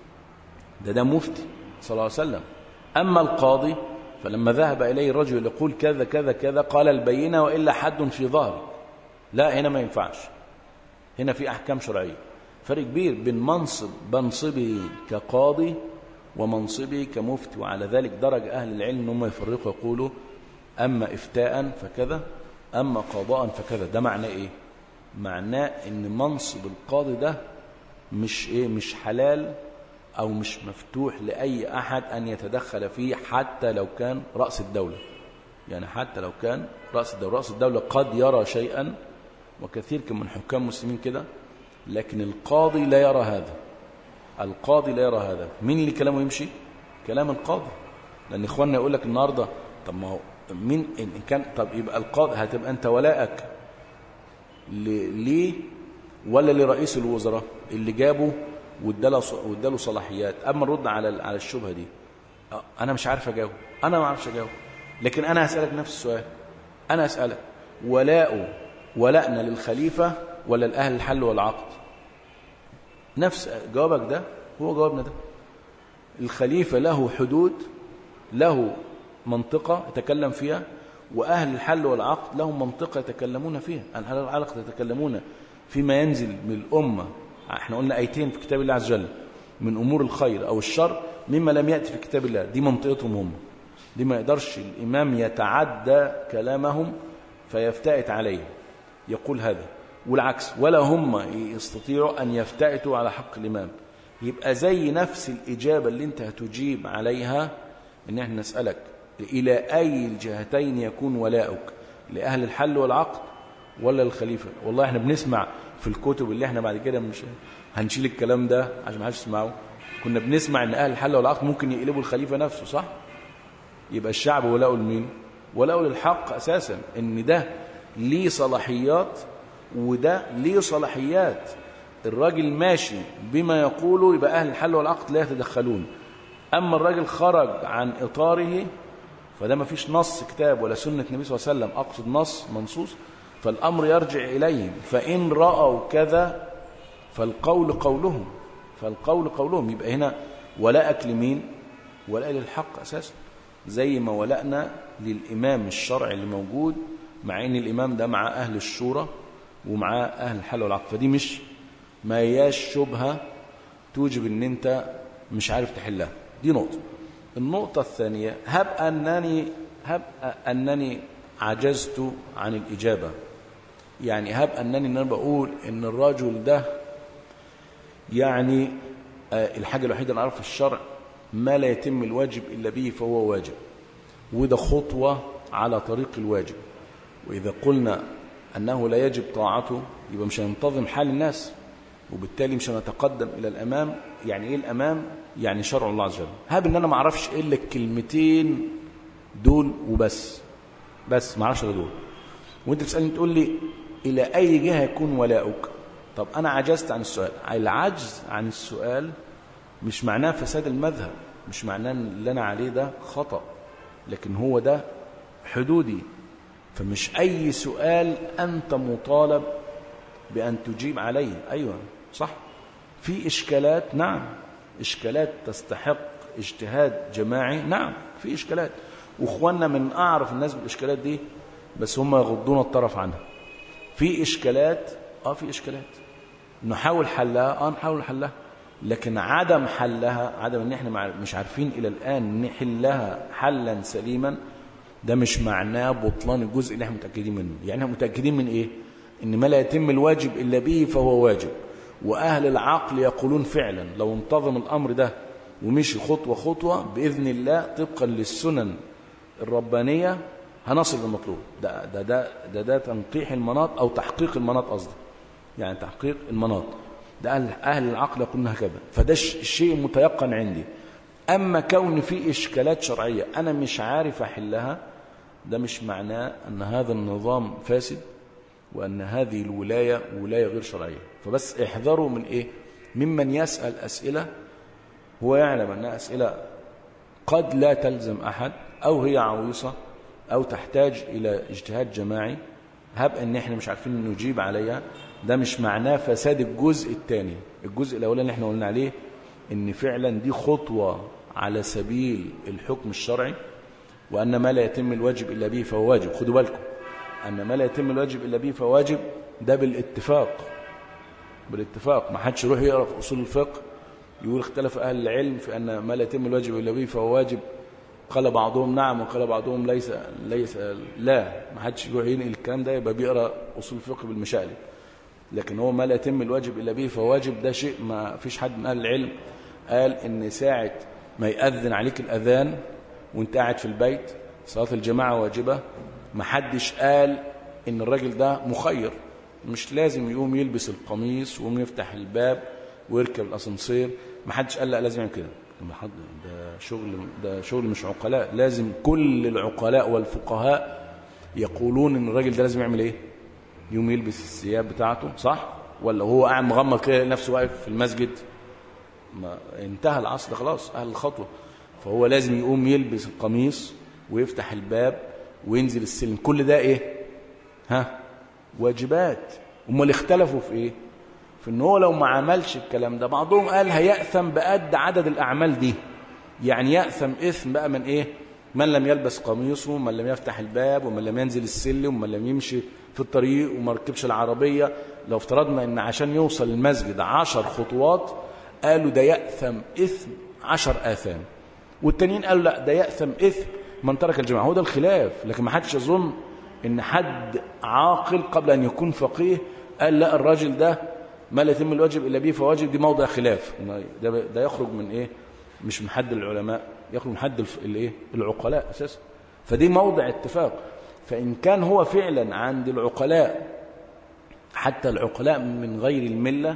ده ده مفتي صلى الله عليه وسلم أما القاضي فلما ذهب إليه الرجل يقول كذا كذا كذا قال البينة وإلا حد في ظهري لا هنا ما ينفعش هنا في أحكام شرعية فرق كبير بين منصب منصبه كقاضي ومنصبه كمفتي وعلى ذلك درج أهل العلم أنهم يفرقوا يقولوا أما إفتاء فكذا أما قضاء فكذا ده معناه إيه معناه أن منصب القاضي ده مش إيه مش حلال أو مش مفتوح لأي أحد أن يتدخل فيه حتى لو كان رأس الدولة يعني حتى لو كان رأس الدولة رأس الدولة قد يرى شيئا وكثير من حكام المسلمين كده لكن القاضي لا يرى هذا القاضي لا يرى هذا مين اللي كلامه يمشي كلام القاضي لأن إخواننا يقول لك النهاردة طب ما هو مين إن كان طب يبقى القاضي هتبقى أنت ولاءك ليه ولا لرئيس الوزراء اللي جابه واداله واداله صلاحيات اما نرد على على الشبهه دي انا مش عارف اجاوب انا ما اعرفش اجاوب لكن انا هسالك نفس السؤال انا اسالك ولاء ولائنا للخليفه ولا الاهل الحل والعقد نفس جوابك ده هو جوابنا ده الخليفه له حدود له منطقه يتكلم فيها واهل الحل والعقد لهم منطقه يتكلمون فيها اهل العقد يتكلمون فيما ينزل من الامه احنا قلنا ايتين في كتاب الله عز وجل من امور الخير او الشر مما لم ياتي في كتاب الله دي منطقتهم هم دي ما يقدرش الامام يتعدى كلامهم فيفتئت عليه يقول هذا والعكس ولا هم يستطيعوا ان يفتئتوا على حق الامام يبقى زي نفس الاجابه اللي انت هتجيب عليها ان احنا نسالك الى اي الجهتين يكون ولاؤك لاهل الحل والعقد ولا الخليفه والله احنا بنسمع في الكتب اللي احنا بعد كده مش هنشيل الكلام ده عشان ما حدش يسمعه كنا بنسمع ان اهل الحل والعقد ممكن يقلبوا الخليفه نفسه صح يبقى الشعب ولاؤه لمين ولاؤه للحق اساسا ان ده ليه صلاحيات وده ليه صلاحيات الراجل ماشي بما يقوله يبقى اهل الحل والعقد لا يتدخلون اما الراجل خرج عن اطاره فده ما فيش نص كتاب ولا سنه النبي صلى الله عليه وسلم اقصد نص منصوص فالأمر يرجع إليهم فإن رأوا كذا فالقول قولهم فالقول قولهم يبقى هنا ولاءك لمين ولاء للحق أساسا زي ما ولأنا للإمام الشرعي اللي موجود مع إن الإمام ده مع أهل الشورى ومع أهل الحل والعقد فدي مش ما هياش شبهة توجب إن أنت مش عارف تحلها دي نقطة النقطة الثانية هب أنني هب أنني عجزت عن الإجابة يعني هب أنني أنا بقول إن الرجل ده يعني الحاجة الوحيدة اللي أعرف في الشرع ما لا يتم الواجب إلا به فهو واجب وده خطوة على طريق الواجب وإذا قلنا أنه لا يجب طاعته يبقى مش هينتظم حال الناس وبالتالي مش هنتقدم إلى الأمام يعني إيه الأمام يعني شرع الله عز وجل هاب إن أنا ما أعرفش إلا الكلمتين دول وبس بس ما أعرفش غير دول وأنت بتسألني تقول لي إلى أي جهة يكون ولاؤك طب أنا عجزت عن السؤال العجز عن السؤال مش معناه فساد المذهب مش معناه ان اللي أنا عليه ده خطأ لكن هو ده حدودي فمش أي سؤال أنت مطالب بأن تجيب عليه أيوة صح في إشكالات نعم إشكالات تستحق اجتهاد جماعي نعم في إشكالات وإخواننا من أعرف الناس بالإشكالات دي بس هم يغضون الطرف عنها في إشكالات آه في إشكالات نحاول حلها آه نحاول حلها لكن عدم حلها عدم ان احنا مش عارفين الى الان نحلها حلا سليما ده مش معناه بطلان الجزء اللي احنا متاكدين منه يعني احنا متاكدين من ايه ان ما لا يتم الواجب الا به فهو واجب واهل العقل يقولون فعلا لو انتظم الامر ده ومشي خطوه خطوه باذن الله طبقا للسنن الربانيه هنصل للمطلوب ده ده ده ده, ده تنقيح المناط او تحقيق المناط قصدي يعني تحقيق المناط ده أهل, أهل العقل يقولون هكذا فده الشيء متيقن عندي أما كون في إشكالات شرعية أنا مش عارف أحلها ده مش معناه أن هذا النظام فاسد وأن هذه الولاية ولاية غير شرعية فبس احذروا من إيه ممن يسأل أسئلة هو يعلم أنها أسئلة قد لا تلزم أحد أو هي عويصة أو تحتاج إلى اجتهاد جماعي هب أن احنا مش عارفين نجيب عليها ده مش معناه فساد الجزء الثاني الجزء الاولاني اللي احنا قلنا عليه ان فعلا دي خطوه على سبيل الحكم الشرعي وان ما لا يتم الواجب الا به فهو واجب خدوا بالكم ان ما لا يتم الواجب الا به فهو واجب ده بالاتفاق بالاتفاق ما حدش يروح يقرا في اصول الفقه يقول اختلف اهل العلم في ان ما لا يتم الواجب الا به فهو واجب قال بعضهم نعم وقال بعضهم ليس ليس لا ما حدش يروح ينقل الكلام ده يبقى بيقرا اصول الفقه بالمشاقلب لكن هو ما لا يتم الواجب إلا به فواجب ده شيء ما فيش حد من أهل العلم قال إن ساعة ما يأذن عليك الأذان وانت قاعد في البيت صلاة الجماعة واجبة ما حدش قال إن الراجل ده مخير مش لازم يقوم يلبس القميص ويقوم يفتح الباب ويركب الأسانسير ما حدش قال لا لازم يعمل كده ده شغل ده شغل مش عقلاء لازم كل العقلاء والفقهاء يقولون ان الراجل ده لازم يعمل ايه يوم يلبس الثياب بتاعته صح ولا هو قاعد مغمض كده نفسه واقف في المسجد ما انتهى العصر خلاص اهل الخطوه فهو لازم يقوم يلبس القميص ويفتح الباب وينزل السلم كل ده ايه ها واجبات امال اختلفوا في ايه في ان هو لو ما عملش الكلام ده بعضهم قال هيأثم بقد عدد الاعمال دي يعني يأثم اثم بقى من ايه من لم يلبس قميصه ومن لم يفتح الباب ومن لم ينزل السلم ومن لم يمشي في الطريق وما ركبش العربية لو افترضنا ان عشان يوصل المسجد عشر خطوات قالوا ده يأثم إثم عشر آثام والتانيين قالوا لا ده يأثم إثم من ترك الجماعة هو ده الخلاف لكن ما حدش يظن ان حد عاقل قبل ان يكون فقيه قال لا الراجل ده ما لا يتم الواجب الا به فواجب دي موضع خلاف ده, ده يخرج من ايه مش من حد العلماء يخرج من حد الايه العقلاء اساسا فدي موضع اتفاق فان كان هو فعلا عند العقلاء حتى العقلاء من غير المله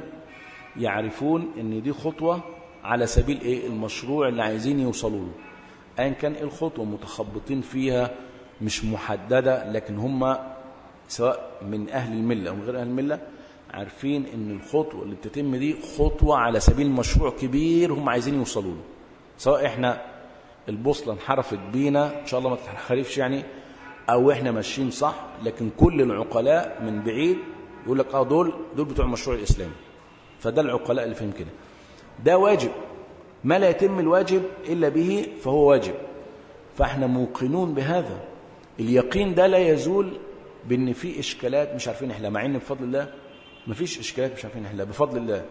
يعرفون ان دي خطوه على سبيل ايه المشروع اللي عايزين يوصلوا له ايا كان ايه الخطوه متخبطين فيها مش محدده لكن هم سواء من اهل المله او من غير اهل المله عارفين ان الخطوه اللي بتتم دي خطوه على سبيل مشروع كبير هم عايزين يوصلوا له سواء احنا البوصله انحرفت بينا ان شاء الله ما تتخالفش يعني او احنا ماشيين صح لكن كل العقلاء من بعيد يقول لك اه دول دول بتوع المشروع الاسلامي فده العقلاء اللي فهم كده ده واجب ما لا يتم الواجب الا به فهو واجب فاحنا موقنون بهذا اليقين ده لا يزول بان في اشكالات مش عارفين نحلها مع ان بفضل الله ما فيش اشكالات مش عارفين نحلها بفضل الله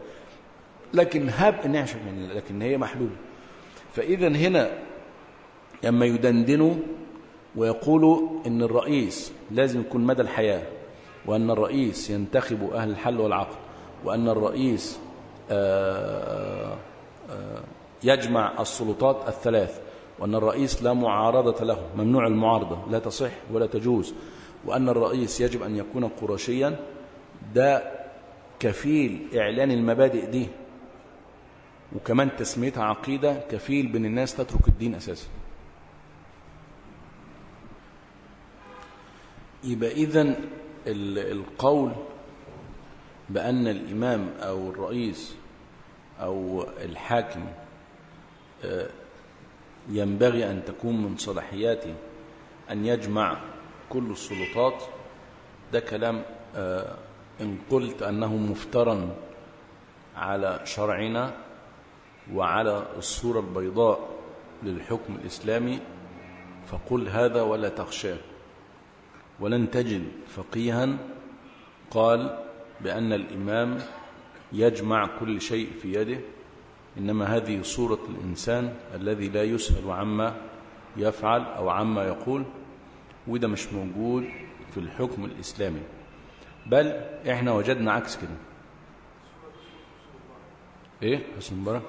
لكن هب ان مش عارفين نحلها لكن هي محلوله فاذا هنا لما يدندنوا ويقولوا ان الرئيس لازم يكون مدى الحياه وان الرئيس ينتخب اهل الحل والعقد وان الرئيس آآ آآ يجمع السلطات الثلاث وأن الرئيس لا معارضة له ممنوع المعارضة لا تصح ولا تجوز وأن الرئيس يجب أن يكون قرشيا ده كفيل إعلان المبادئ دي وكمان تسميتها عقيدة كفيل بين الناس تترك الدين أساسا يبقى إذن القول بأن الإمام أو الرئيس أو الحاكم ينبغي أن تكون من صلاحياته أن يجمع كل السلطات ده كلام إن قلت أنه مفترا على شرعنا وعلى الصورة البيضاء للحكم الإسلامي فقل هذا ولا تخشاه ولن تجد فقيها قال بأن الإمام يجمع كل شيء في يده إنما هذه صورة الإنسان الذي لا يسأل عما يفعل أو عما يقول وده مش موجود في الحكم الإسلامي بل إحنا وجدنا عكس كده إيه حسن مبارك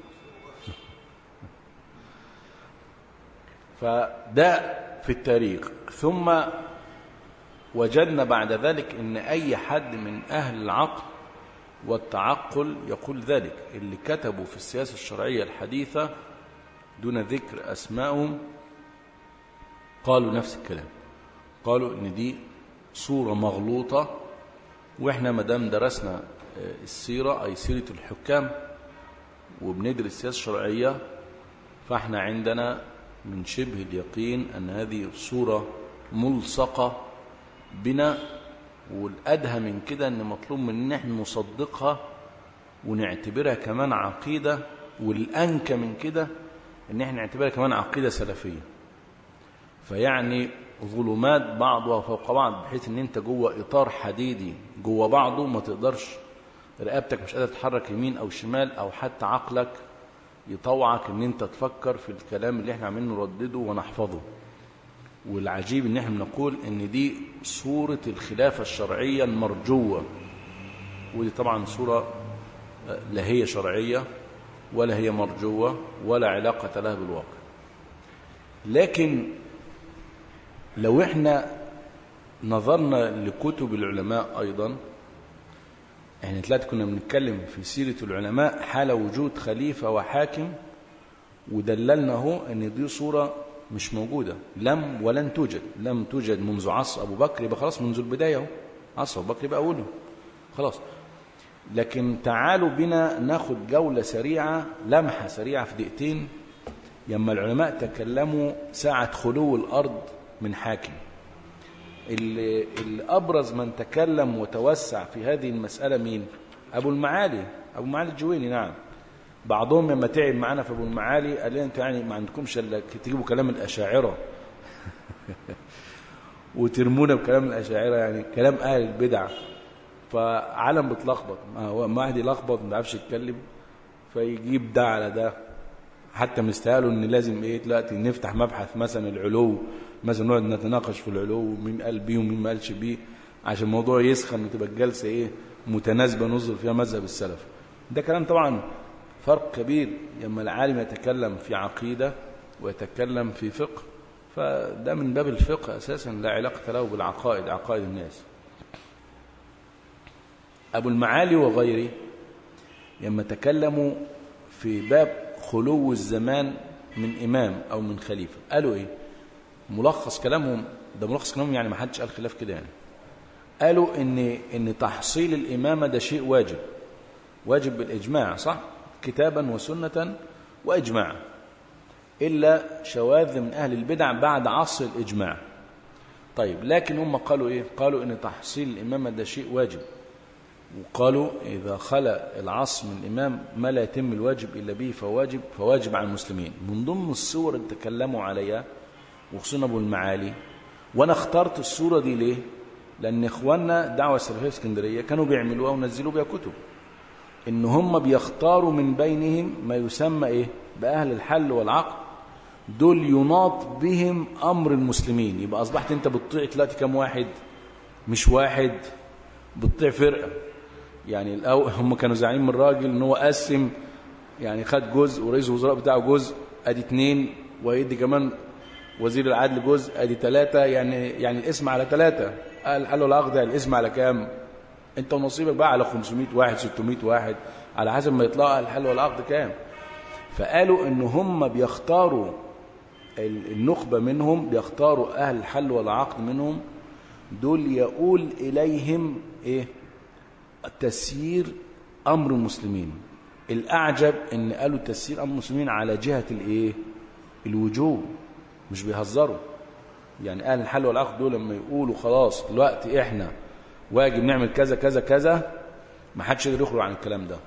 فده في التاريخ ثم وجدنا بعد ذلك ان اي حد من اهل العقل والتعقل يقول ذلك اللي كتبوا في السياسة الشرعية الحديثة دون ذكر أسمائهم قالوا نفس الكلام قالوا ان دي صورة مغلوطة واحنا مدام درسنا السيرة أي سيرة الحكام وبندرس السياسة الشرعية فاحنا عندنا من شبه اليقين أن هذه صورة ملصقة بنا والأدهى من كده أن مطلوب مننا احنا نصدقها ونعتبرها كمان عقيدة والأنكى من كده أن احنا نعتبرها كمان عقيدة سلفية فيعني ظلمات بعضها فوق بعض بحيث ان انت جوه اطار حديدي جوه بعضه ما تقدرش رقبتك مش قادر تتحرك يمين او شمال او حتى عقلك يطوعك ان انت تفكر في الكلام اللي احنا عمالين نردده ونحفظه والعجيب ان احنا بنقول ان دي صورة الخلافة الشرعية المرجوة ودي طبعا صورة لا هي شرعية ولا هي مرجوة ولا علاقة لها بالواقع لكن لو احنا نظرنا لكتب العلماء ايضا احنا ثلاثة كنا بنتكلم في سيرة العلماء حال وجود خليفة وحاكم ودللنا اهو ان دي صورة مش موجودة لم ولن توجد لم توجد منذ عصر أبو بكر يبقى خلاص منذ البداية اهو عصر أبو بكر يبقى أوله خلاص لكن تعالوا بنا ناخد جولة سريعة لمحة سريعة في دقيقتين لما العلماء تكلموا ساعة خلو الأرض من حاكم اللي, اللي أبرز من تكلم وتوسع في هذه المسألة مين أبو المعالي أبو المعالي الجويني نعم بعضهم لما تعب معانا في أبو المعالي قال لي أنتوا يعني ما عندكمش إلا تجيبوا كلام الأشاعرة وترمونا بكلام الأشاعرة يعني كلام أهل البدع فعالم بتلخبط ما هو ما واحد يلخبط ما بيعرفش يتكلم فيجيب ده على ده حتى مستاهلوا ان لازم ايه دلوقتي نفتح مبحث مثلا العلو مثلا نقعد نتناقش في العلو مين قال بيه ومين ما قالش بيه عشان الموضوع يسخن وتبقى الجلسه ايه متناسبه نظر فيها مذهب السلف ده كلام طبعا فرق كبير لما العالم يتكلم في عقيده ويتكلم في فقه فده من باب الفقه اساسا لا علاقه له بالعقائد عقائد الناس ابو المعالي وغيره لما تكلموا في باب خلو الزمان من إمام أو من خليفة قالوا إيه ملخص كلامهم ده ملخص كلامهم يعني ما حدش قال خلاف كده يعني قالوا إن, إن تحصيل الإمامة ده شيء واجب واجب بالإجماع صح كتابا وسنة وإجماع إلا شواذ من أهل البدع بعد عصر الإجماع طيب لكن هم قالوا إيه قالوا إن تحصيل الإمامة ده شيء واجب وقالوا إذا خلى العصر من الإمام ما لا يتم الواجب إلا به فواجب فواجب على المسلمين من ضمن الصور اللي تكلموا عليها وخصوصا أبو المعالي وأنا اخترت الصورة دي ليه لأن إخواننا دعوة السلفية اسكندرية كانوا بيعملوها ونزلوا بها كتب إن هم بيختاروا من بينهم ما يسمى إيه بأهل الحل والعقد دول يناط بهم أمر المسلمين يبقى أصبحت أنت بتطيع دلوقتي كم واحد مش واحد بتطيع فرقة يعني الأول هم كانوا زعيم من الراجل ان هو قسم يعني خد جزء ورئيس الوزراء بتاعه جزء ادي اثنين ويدي كمان وزير العدل جزء ادي ثلاثة يعني يعني الاسم على ثلاثة قال قال له العقد الاسم على كام انت ونصيبك بقى على 500 واحد 600 واحد على حسب ما يطلع الحل والعقد كام فقالوا ان هم بيختاروا النخبة منهم بيختاروا اهل الحل والعقد منهم دول يقول اليهم ايه تسيير أمر المسلمين الأعجب أن قالوا تسيير أمر المسلمين على جهة الإيه؟ الوجوب مش بيهزروا يعني أهل الحل والعقد دول لما يقولوا خلاص دلوقتي إحنا واجب نعمل كذا كذا كذا ما حدش يقدر يخرج عن الكلام ده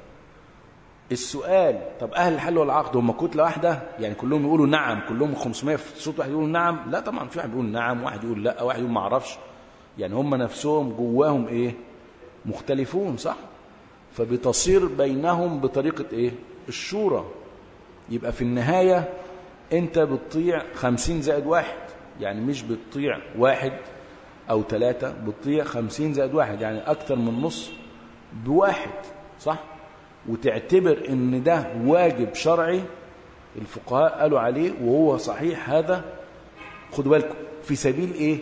السؤال طب أهل الحل والعقد هم كتلة واحدة يعني كلهم يقولوا نعم كلهم 500 في صوت واحد يقولوا نعم لا طبعا في واحد بيقول نعم واحد يقول لا واحد يقول ما اعرفش يعني هم نفسهم جواهم ايه مختلفون صح فبتصير بينهم بطريقة ايه الشورى يبقى في النهاية انت بتطيع خمسين زائد واحد يعني مش بتطيع واحد او ثلاثة بتطيع خمسين زائد واحد يعني اكتر من نص بواحد صح وتعتبر ان ده واجب شرعي الفقهاء قالوا عليه وهو صحيح هذا خدوا بالكم في سبيل ايه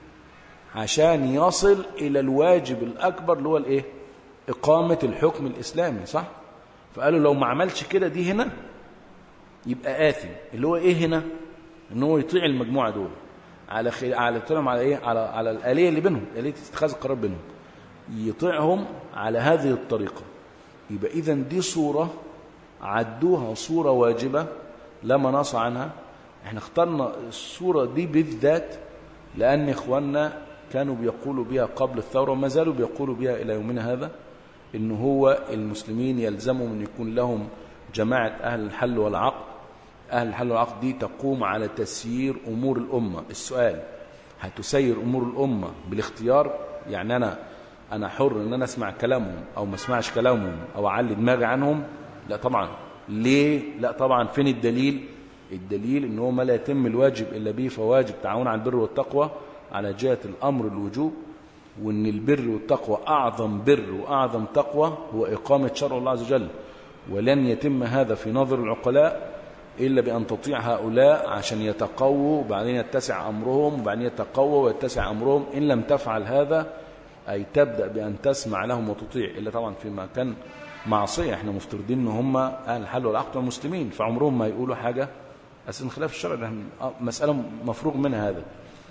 عشان يصل إلى الواجب الأكبر اللي هو الإيه؟ إقامة الحكم الإسلامي صح؟ فقالوا لو ما عملش كده دي هنا يبقى آثم اللي هو إيه هنا؟ إن هو يطيع المجموعة دول على خي... على طلعهم على إيه؟ على على الآلية اللي بينهم آلية اتخاذ القرار بينهم يطيعهم على هذه الطريقة يبقى إذا دي صورة عدوها صورة واجبة لا مناص عنها احنا اخترنا الصورة دي بالذات لأن إخواننا كانوا بيقولوا بها قبل الثورة وما زالوا بيقولوا بها إلى يومنا هذا إن هو المسلمين يلزمهم أن يكون لهم جماعة أهل الحل والعقد أهل الحل والعقد دي تقوم على تسيير أمور الأمة السؤال هتسير أمور الأمة بالاختيار يعني أنا أنا حر أن أنا أسمع كلامهم أو ما أسمعش كلامهم أو أعلي دماغي عنهم لا طبعا ليه لا طبعا فين الدليل الدليل ان هو ما لا يتم الواجب إلا به فواجب تعاون على البر والتقوى على جهة الأمر الوجوب وأن البر والتقوى أعظم بر وأعظم تقوى هو إقامة شرع الله عز وجل ولن يتم هذا في نظر العقلاء إلا بأن تطيع هؤلاء عشان يتقووا وبعدين يتسع أمرهم وبعدين يتقووا ويتسع أمرهم إن لم تفعل هذا أي تبدأ بأن تسمع لهم وتطيع إلا طبعا فيما كان معصية احنا مفترضين ان هم أهل الحل والعقد والمسلمين فعمرهم ما يقولوا حاجة أساسا خلاف الشرع ده مسألة مفروغ منها هذا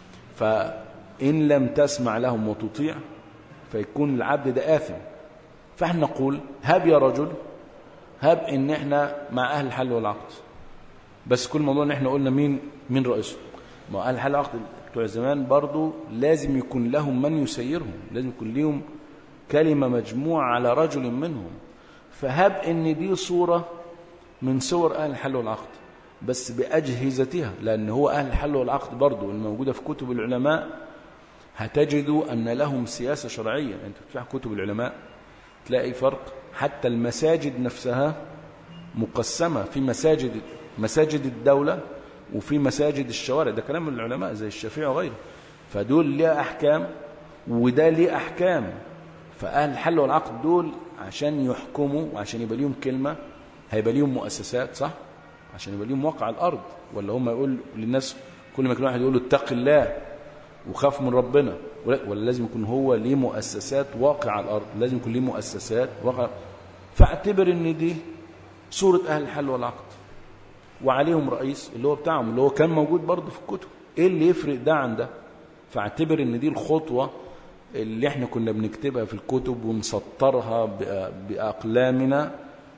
فإن لم تسمع لهم وتطيع فيكون العبد ده آثم فاحنا نقول هب يا رجل هب ان احنا مع اهل الحل والعقد بس كل موضوع ان احنا قلنا مين مين رئيسهم ما اهل الحل والعقد بتوع زمان برضو لازم يكون لهم من يسيرهم لازم يكون لهم كلمة مجموعة على رجل منهم فهب ان دي صورة من صور اهل الحل والعقد بس بأجهزتها لأن هو أهل الحل والعقد برضو الموجودة في كتب العلماء هتجدوا أن لهم سياسة شرعية أنت بتفتح كتب العلماء تلاقي فرق حتى المساجد نفسها مقسمة في مساجد مساجد الدولة وفي مساجد الشوارع ده كلام العلماء زي الشافعي وغيره فدول ليه أحكام وده ليه أحكام فأهل الحل والعقد دول عشان يحكموا وعشان يبقى ليهم كلمة هيبقى ليهم مؤسسات صح عشان يبقى ليهم واقع الأرض ولا هم يقول للناس كل ما يكون واحد يقول له اتق الله وخاف من ربنا ولا لازم يكون هو ليه مؤسسات واقع على الأرض لازم يكون ليه مؤسسات واقع فاعتبر ان دي صورة أهل الحل والعقد وعليهم رئيس اللي هو بتاعهم اللي هو كان موجود برضه في الكتب ايه اللي يفرق ده عن ده فاعتبر ان دي الخطوة اللي احنا كنا بنكتبها في الكتب ونسطرها بأقلامنا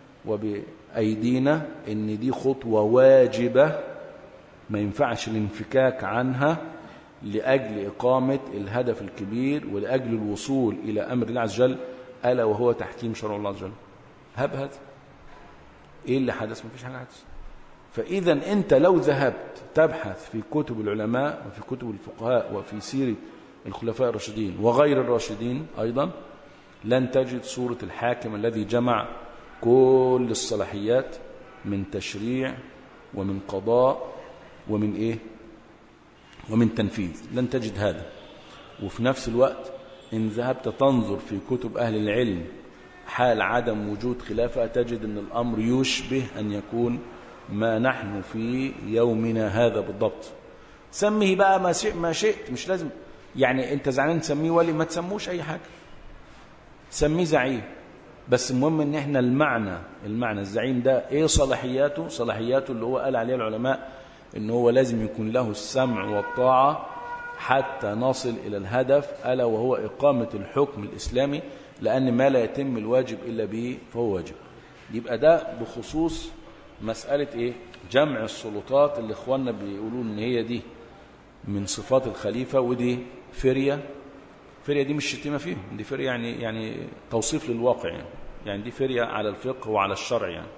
وبأيدينا ان دي خطوة واجبة ما ينفعش الانفكاك عنها لأجل إقامة الهدف الكبير ولأجل الوصول إلى أمر الله عز وجل ألا وهو تحكيم شرع الله عز وجل هب هذا إيه اللي حدث ما فيش حاجة حدث فإذا أنت لو ذهبت تبحث في كتب العلماء وفي كتب الفقهاء وفي سيرة الخلفاء الراشدين وغير الراشدين أيضا لن تجد صورة الحاكم الذي جمع كل الصلاحيات من تشريع ومن قضاء ومن إيه ومن تنفيذ لن تجد هذا وفي نفس الوقت إن ذهبت تنظر في كتب أهل العلم حال عدم وجود خلافة تجد أن الأمر يشبه أن يكون ما نحن في يومنا هذا بالضبط سميه بقى ما شئت, ما شئت مش لازم يعني انت زعلان تسميه ولي ما تسموش اي حاجة سميه زعيم بس المهم ان احنا المعنى المعنى الزعيم ده ايه صلاحياته صلاحياته اللي هو قال عليها العلماء ان هو لازم يكون له السمع والطاعة حتى نصل الى الهدف الا وهو اقامة الحكم الاسلامي لان ما لا يتم الواجب الا به فهو واجب يبقى ده بخصوص مسألة ايه جمع السلطات اللي اخواننا بيقولوا ان هي دي من صفات الخليفة ودي فرية فرية دي مش شتيمة فيهم دي فرية يعني يعني توصيف للواقع يعني يعني دي فرية على الفقه وعلى الشرع يعني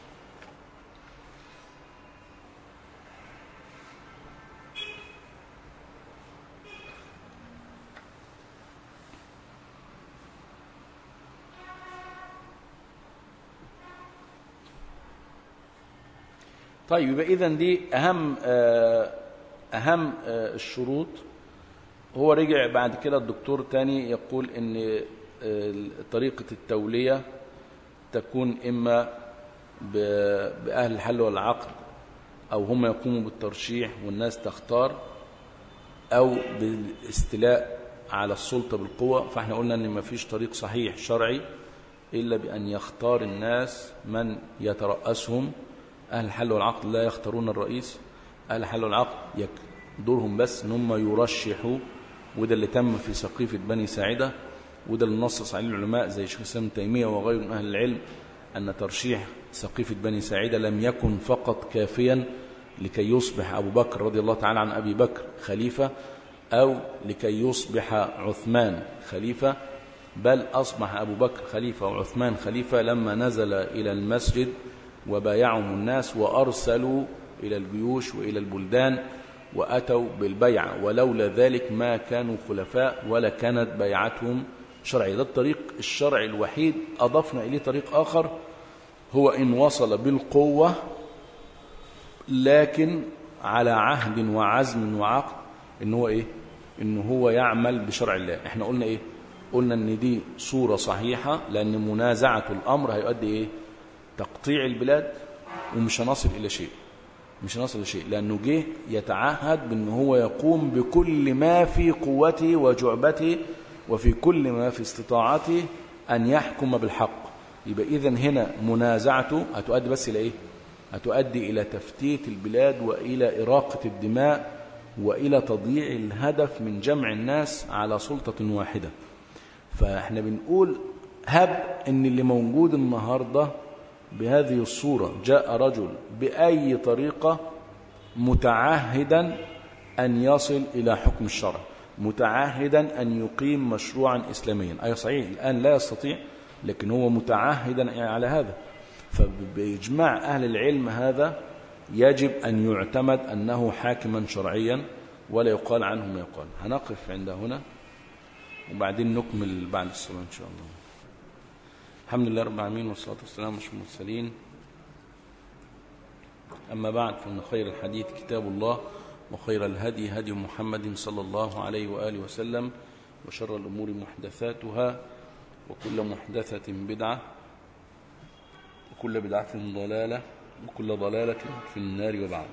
طيب يبقى إذا دي أهم أهم الشروط هو رجع بعد كده الدكتور تاني يقول إن طريقة التولية تكون إما بأهل الحل والعقد أو هم يقوموا بالترشيح والناس تختار أو بالاستيلاء على السلطة بالقوة فاحنا قلنا إن ما فيش طريق صحيح شرعي إلا بأن يختار الناس من يترأسهم أهل الحل والعقد لا يختارون الرئيس أهل الحل والعقد دورهم بس ان هم يرشحوا وده اللي تم في سقيفة بني ساعدة وده اللي نصص عليه العلماء زي شيخ الإسلام تيمية وغيره من أهل العلم أن ترشيح سقيفة بني ساعدة لم يكن فقط كافيا لكي يصبح أبو بكر رضي الله تعالى عن أبي بكر خليفة أو لكي يصبح عثمان خليفة بل أصبح أبو بكر خليفة وعثمان خليفة لما نزل إلى المسجد وبايعهم الناس وأرسلوا إلى الجيوش وإلى البلدان وأتوا بالبيعة ولولا ذلك ما كانوا خلفاء ولا كانت بيعتهم شرعية ده الطريق الشرعي الوحيد أضفنا إليه طريق آخر هو إن وصل بالقوة لكن على عهد وعزم وعقد إن هو إيه إن هو يعمل بشرع الله إحنا قلنا إيه قلنا إن دي صورة صحيحة لأن منازعة الأمر هيؤدي إيه تقطيع البلاد ومش هنصل إلى شيء مش هنصل إلى شيء لأنه جه يتعهد بأن هو يقوم بكل ما في قوته وجعبته وفي كل ما في استطاعته أن يحكم بالحق يبقى إذا هنا منازعته هتؤدي بس إلى إيه هتؤدي إلى تفتيت البلاد وإلى إراقة الدماء وإلى تضييع الهدف من جمع الناس على سلطة واحدة فإحنا بنقول هب إن اللي موجود النهاردة بهذه الصورة جاء رجل بأي طريقة متعهدا أن يصل إلى حكم الشرع متعهدا أن يقيم مشروعا إسلاميا أي صحيح الآن لا يستطيع لكن هو متعهدا على هذا فبإجماع أهل العلم هذا يجب أن يعتمد أنه حاكما شرعيا ولا يقال عنه ما يقال هنقف عند هنا وبعدين نكمل بعد الصلاة إن شاء الله الحمد لله رب العالمين والصلاة والسلام على المرسلين أما بعد فإن خير الحديث كتاب الله وخير الهدي هدي محمد صلى الله عليه وآله وسلم وشر الأمور محدثاتها وكل محدثة بدعة وكل بدعة ضلالة وكل ضلالة في النار وبعد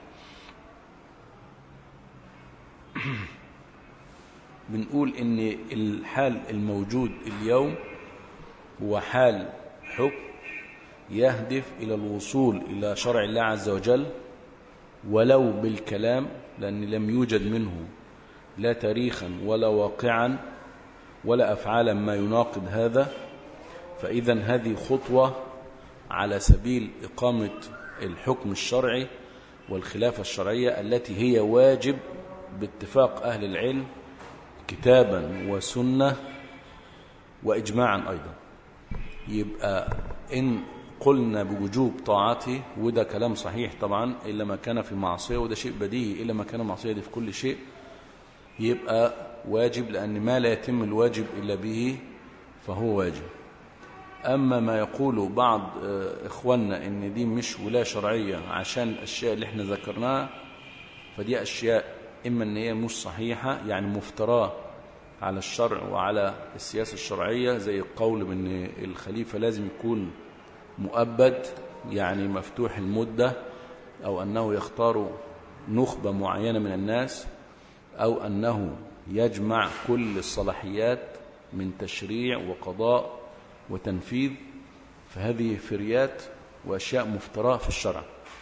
بنقول ان الحال الموجود اليوم هو حال حكم يهدف إلى الوصول إلى شرع الله عز وجل ولو بالكلام لأن لم يوجد منه لا تاريخا ولا واقعا ولا أفعالا ما يناقض هذا فإذا هذه خطوة على سبيل إقامة الحكم الشرعي والخلافة الشرعية التي هي واجب باتفاق أهل العلم كتابا وسنة وإجماعا أيضا يبقى إن قلنا بوجوب طاعته وده كلام صحيح طبعا إلا ما كان في معصية وده شيء بديهي إلا ما كان معصية دي في كل شيء يبقى واجب لأن ما لا يتم الواجب إلا به فهو واجب أما ما يقول بعض إخواننا إن دي مش ولاية شرعية عشان الأشياء اللي احنا ذكرناها فدي أشياء إما أن هي مش صحيحة يعني مفتراه على الشرع وعلى السياسة الشرعية زي القول بأن الخليفة لازم يكون مؤبد يعني مفتوح المدة أو أنه يختار نخبة معينة من الناس أو أنه يجمع كل الصلاحيات من تشريع وقضاء وتنفيذ فهذه فريات وأشياء مفتراة في الشرع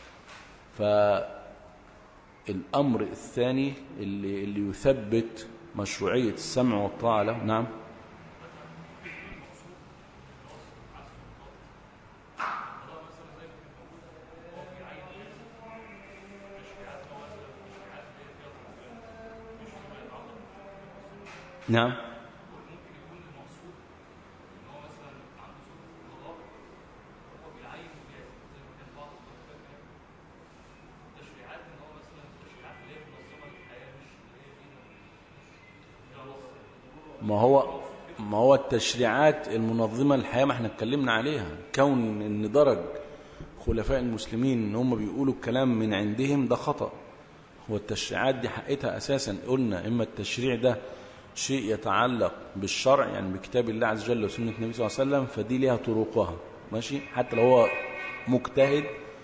فالأمر الثاني اللي, اللي يثبت مشروعية السمع والطاعة له نعم نعم ما هو ما هو التشريعات المنظمة للحياة ما احنا اتكلمنا عليها كون ان درج خلفاء المسلمين ان هم بيقولوا الكلام من عندهم ده خطأ هو التشريعات دي حقتها اساسا قلنا اما التشريع ده شيء يتعلق بالشرع يعني بكتاب الله عز وجل وسنة النبي صلى الله عليه وسلم فدي ليها طرقها ماشي حتى لو هو مجتهد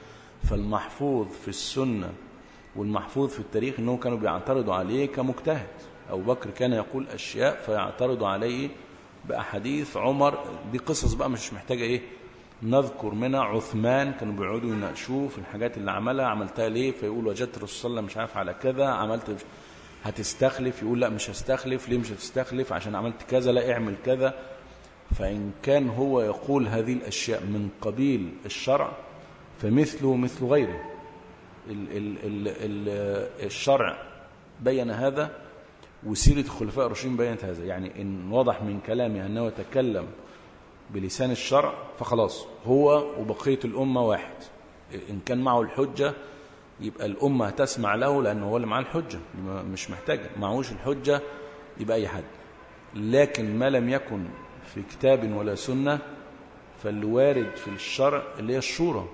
فالمحفوظ في السنة والمحفوظ في التاريخ انهم كانوا بيعترضوا عليه كمجتهد أبو بكر كان يقول أشياء فيعترض عليه بأحاديث عمر دي قصص بقى مش محتاجة إيه نذكر منها عثمان كانوا بيقعدوا يناقشوه في الحاجات اللي عملها عملتها ليه فيقول وجدت الرسول صلى الله عليه وسلم مش عارف على كذا عملت مش هتستخلف يقول لا مش هستخلف ليه مش هتستخلف عشان عملت كذا لا اعمل كذا فإن كان هو يقول هذه الأشياء من قبيل الشرع فمثله مثل غيره ال ال ال ال الشرع بين هذا وسيرة الخلفاء الراشدين بينت هذا يعني إن وضح من كلامه أنه يتكلم بلسان الشرع فخلاص هو وبقية الأمة واحد إن كان معه الحجة يبقى الأمة تسمع له لأنه هو اللي معاه الحجة مش محتاجة معهوش الحجة يبقى أي حد لكن ما لم يكن في كتاب ولا سنة فالوارد في الشرع اللي هي الشورى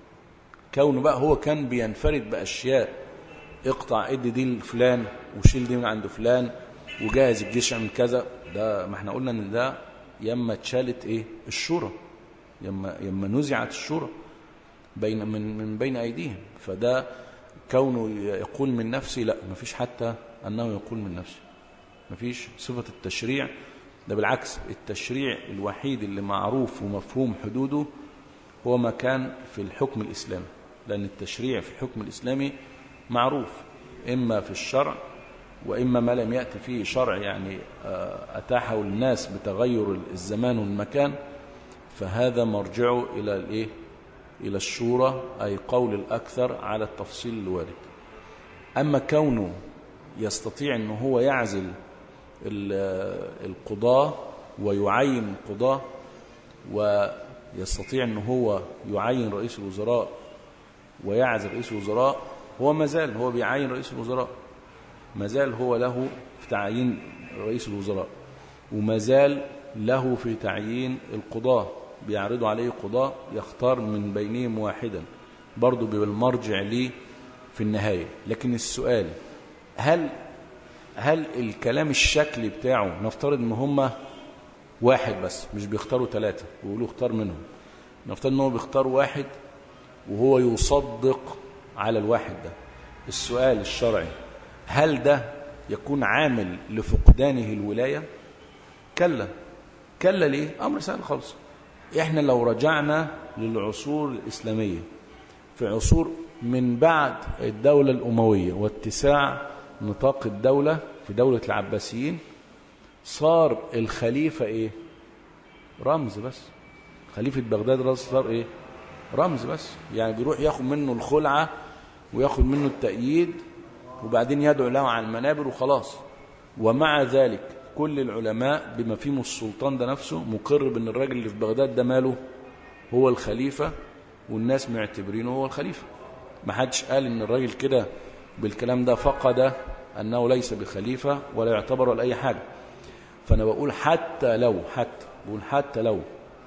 كونه بقى هو كان بينفرد بأشياء اقطع ادي دي لفلان وشيل دي من عند فلان وجهز الجيش من كذا ده ما احنا قلنا ان ده يما اتشالت ايه الشورى يما يما نزعت الشورى بين من من بين ايديهم فده كونه يقول من نفسه لا ما فيش حتى انه يقول من نفسه ما فيش صفه التشريع ده بالعكس التشريع الوحيد اللي معروف ومفهوم حدوده هو ما كان في الحكم الإسلامي لأن التشريع في الحكم الإسلامي معروف إما في الشرع وإما ما لم يأتي فيه شرع يعني أتاحه الناس بتغير الزمان والمكان فهذا مرجعه إلى الإيه؟ إلى الشورى أي قول الأكثر على التفصيل الوارد أما كونه يستطيع أنه هو يعزل القضاة ويعين القضاة ويستطيع أنه هو يعين رئيس الوزراء ويعزل رئيس الوزراء هو ما زال هو بيعين رئيس الوزراء ما زال هو له في تعيين رئيس الوزراء وما زال له في تعيين القضاة بيعرضوا عليه قضاة يختار من بينهم واحدا برضه بيبقى المرجع ليه في النهاية لكن السؤال هل هل الكلام الشكلي بتاعه نفترض ان هم واحد بس مش بيختاروا ثلاثة ويقولوا اختار منهم نفترض ان هو بيختار واحد وهو يصدق على الواحد ده السؤال الشرعي هل ده يكون عامل لفقدانه الولاية كلا كلا ليه أمر سهل خالص إحنا لو رجعنا للعصور الإسلامية في عصور من بعد الدولة الأموية واتساع نطاق الدولة في دولة العباسيين صار الخليفة إيه رمز بس خليفة بغداد صار إيه رمز بس يعني بيروح ياخد منه الخلعة وياخد منه التأييد وبعدين يدعو له على المنابر وخلاص ومع ذلك كل العلماء بما فيهم السلطان ده نفسه مقر بان الراجل اللي في بغداد ده ماله هو الخليفة والناس معتبرينه هو الخليفة ما حدش قال ان الراجل كده بالكلام ده فقد انه ليس بخليفة ولا يعتبر ولا اي حاجة فانا بقول حتى لو حتى بقول حتى لو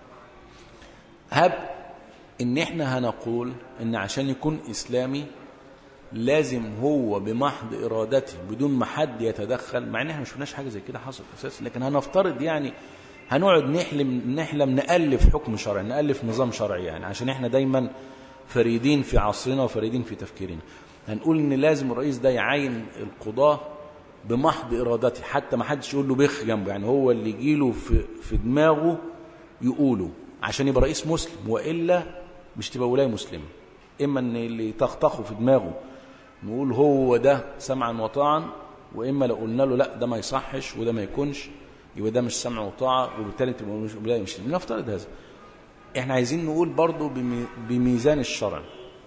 هب ان احنا هنقول ان عشان يكون اسلامي لازم هو بمحض ارادته بدون ما حد يتدخل مع ان احنا ما شفناش حاجه زي كده حصل اساسا لكن هنفترض يعني هنقعد نحلم نحلم نالف حكم شرعي نالف نظام شرعي يعني عشان احنا دايما فريدين في عصرنا وفريدين في تفكيرنا هنقول ان لازم الرئيس ده يعين القضاه بمحض ارادته حتى ما حدش يقول له بخ جنبه يعني هو اللي يجيله في في دماغه يقوله عشان يبقى رئيس مسلم والا مش تبقى ولايه مسلمه اما ان اللي تخطخه في دماغه نقول هو ده سمعا وطاعا واما لو قلنا له لا ده ما يصحش وده ما يكونش يبقى ده مش سمع وطاعه وبالتالي تبقى مش ولايه مش نفترض هذا احنا عايزين نقول برضو بميزان الشرع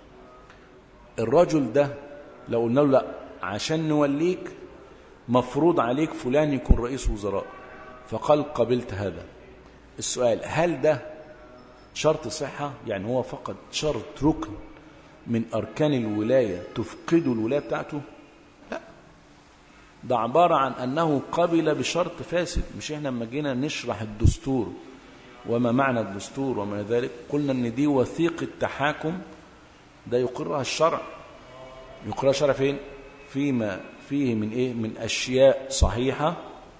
الرجل ده لو قلنا له لا عشان نوليك مفروض عليك فلان يكون رئيس وزراء فقال قبلت هذا السؤال هل ده شرط صحة يعني هو فقط شرط ركن من أركان الولاية تفقد الولاية بتاعته لا ده عبارة عن أنه قبل بشرط فاسد مش إحنا لما جينا نشرح الدستور وما معنى الدستور وما ذلك قلنا أن دي وثيقة تحاكم ده يقرها الشرع يقرها الشرع فين فيما فيه من إيه من أشياء صحيحة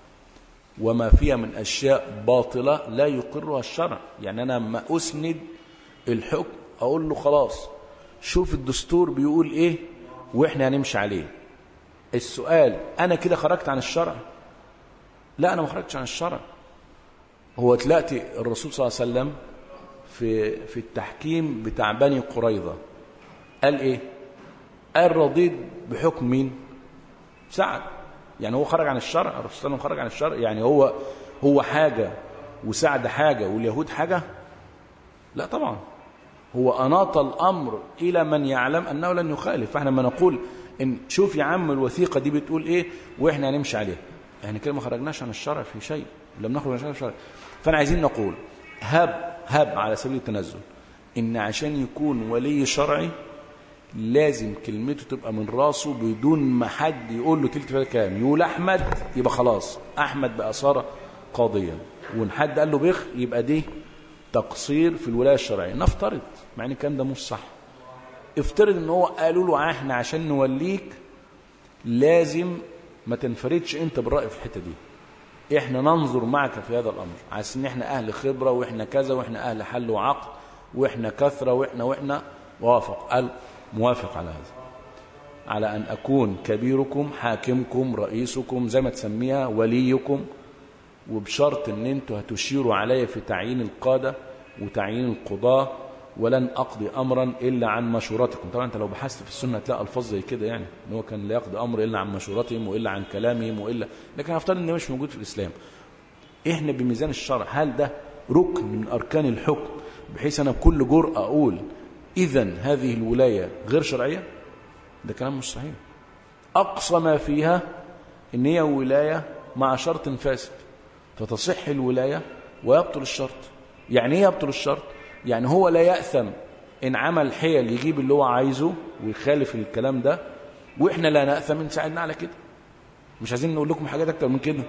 وما فيها من أشياء باطلة لا يقرها الشرع يعني أنا لما أسند الحكم أقول له خلاص شوف الدستور بيقول إيه وإحنا هنمشي عليه السؤال أنا كده خرجت عن الشرع لا أنا ما خرجتش عن الشرع هو تلاقي الرسول صلى الله عليه وسلم في, في التحكيم بتاع بني قريظة قال إيه قال رضيت بحكم مين سعد يعني هو خرج عن الشرع الرسول صلى الله عليه وسلم خرج عن الشرع يعني هو هو حاجة وسعد حاجة واليهود حاجة لا طبعا هو أناط الأمر إلى من يعلم أنه لن يخالف فإحنا لما نقول إن شوف يا عم الوثيقة دي بتقول إيه وإحنا هنمشي عليها يعني كده ما خرجناش عن الشرع في شيء لم نخرج عن الشرع فأنا عايزين نقول هب هب على سبيل التنزل إن عشان يكون ولي شرعي لازم كلمته تبقى من راسه بدون ما حد يقول له تلت فيها كلام يقول احمد يبقى خلاص احمد بقى صار قاضيا وان حد قال له بخ يبقى دي تقصير في الولايه الشرعيه نفترض مع ان الكلام ده مش صح افترض ان هو قالوا له احنا عشان نوليك لازم ما تنفردش انت بالراي في الحته دي احنا ننظر معك في هذا الامر على ان احنا اهل خبره واحنا كذا واحنا اهل حل وعقد واحنا كثره واحنا واحنا وافق قال موافق على هذا على أن أكون كبيركم حاكمكم رئيسكم زي ما تسميها وليكم وبشرط ان انتوا هتشيروا علي في تعيين القادة وتعيين القضاة ولن اقضي امرا الا عن مشورتكم طبعا انت لو بحثت في السنه هتلاقي الفاظ زي كده يعني ان هو كان لا يقضي امر الا عن مشورتهم والا عن كلامهم والا لكن هفترض ان ده مش موجود في الاسلام احنا بميزان الشرع هل ده ركن من اركان الحكم بحيث انا بكل جرأة اقول اذا هذه الولايه غير شرعيه ده كلام مش صحيح اقصى ما فيها ان هي ولايه مع شرط فاسد فتصح الولايه ويبطل الشرط يعني ايه يبطل الشرط يعني هو لا يأثم ان عمل حيل يجيب اللي هو عايزه ويخالف الكلام ده واحنا لا نأثم ان ساعدنا على كده مش عايزين نقول لكم حاجات اكتر من كده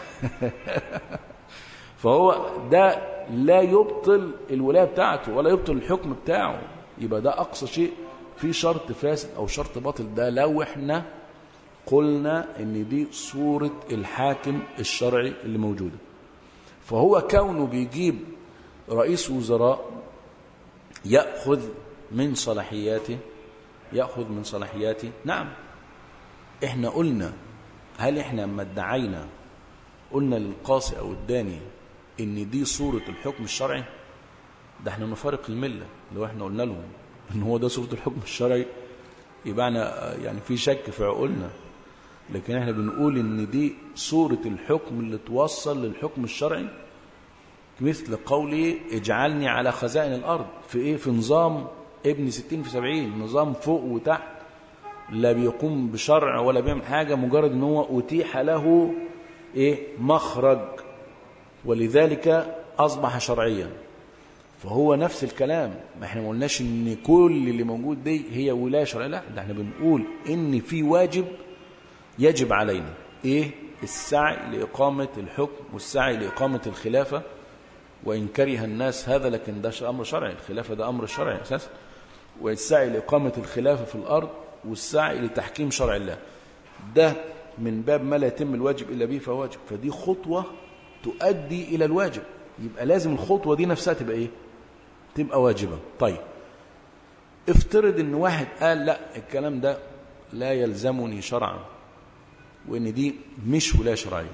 فهو ده لا يبطل الولايه بتاعته ولا يبطل الحكم بتاعه يبقى ده اقصى شيء في شرط فاسد او شرط باطل ده لو احنا قلنا ان دي صوره الحاكم الشرعي اللي موجوده فهو كونه بيجيب رئيس وزراء ياخذ من صلاحياته ياخذ من صلاحياته نعم احنا قلنا هل احنا لما ادعينا قلنا للقاصي او الداني ان دي صورة الحكم الشرعي ده احنا نفارق الملة لو احنا قلنا لهم ان هو ده صورة الحكم الشرعي يبقى احنا يعني في شك في عقولنا لكن احنا بنقول ان دي صورة الحكم اللي توصل للحكم الشرعي مثل قولي اجعلني على خزائن الارض في ايه في نظام ابن ستين في سبعين نظام فوق وتحت لا بيقوم بشرع ولا بيعمل حاجة مجرد ان هو اتيح له ايه مخرج ولذلك اصبح شرعيا فهو نفس الكلام ما احنا ما قلناش ان كل اللي موجود دي هي ولايه شرعيه لا ده احنا بنقول ان في واجب يجب علينا ايه السعي لاقامه الحكم والسعي لاقامه الخلافه وان كره الناس هذا لكن ده امر شرعي الخلافه ده امر شرعي اساسا والسعي لاقامه الخلافه في الارض والسعي لتحكيم شرع الله ده من باب ما لا يتم الواجب الا به فهو واجب فدي خطوه تؤدي الى الواجب يبقى لازم الخطوه دي نفسها تبقى ايه تبقى واجبه طيب افترض ان واحد قال لا الكلام ده لا يلزمني شرعا وان دي مش ولايه شرعيه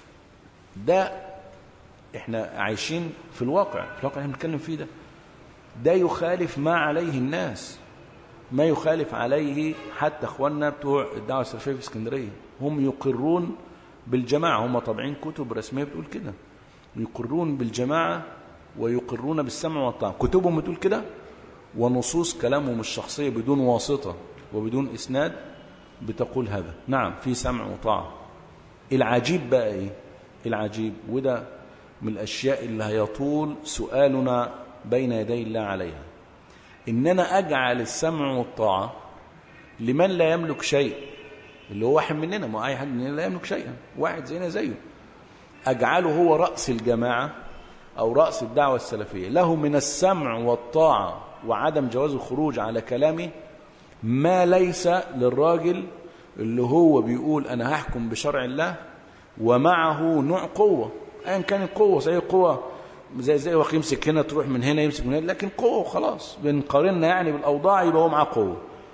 ده احنا عايشين في الواقع في الواقع اللي احنا بنتكلم فيه ده ده يخالف ما عليه الناس ما يخالف عليه حتى اخواننا بتوع الدعوه السلفيه في اسكندريه هم يقرون بالجماعه هم طابعين كتب رسميه بتقول كده يقرون بالجماعه ويقرون بالسمع والطاعه كتبهم بتقول كده ونصوص كلامهم الشخصيه بدون واسطه وبدون اسناد بتقول هذا نعم في سمع وطاعه العجيب بقى ايه العجيب وده من الاشياء اللي هيطول سؤالنا بين يدي الله عليها ان انا اجعل السمع والطاعه لمن لا يملك شيء اللي هو واحد مننا ما اي حد مننا لا يملك شيئا واحد زينا زيه اجعله هو راس الجماعه او راس الدعوه السلفيه له من السمع والطاعه وعدم جواز الخروج على كلامه ما ليس للراجل اللي هو بيقول انا هحكم بشرع الله ومعه نوع قوه ايا كان القوه زي قوه زي زي واخد يمسك هنا تروح من هنا يمسك من هنا لكن قوه خلاص بنقارننا يعني بالاوضاع يبقى هو معاه قوه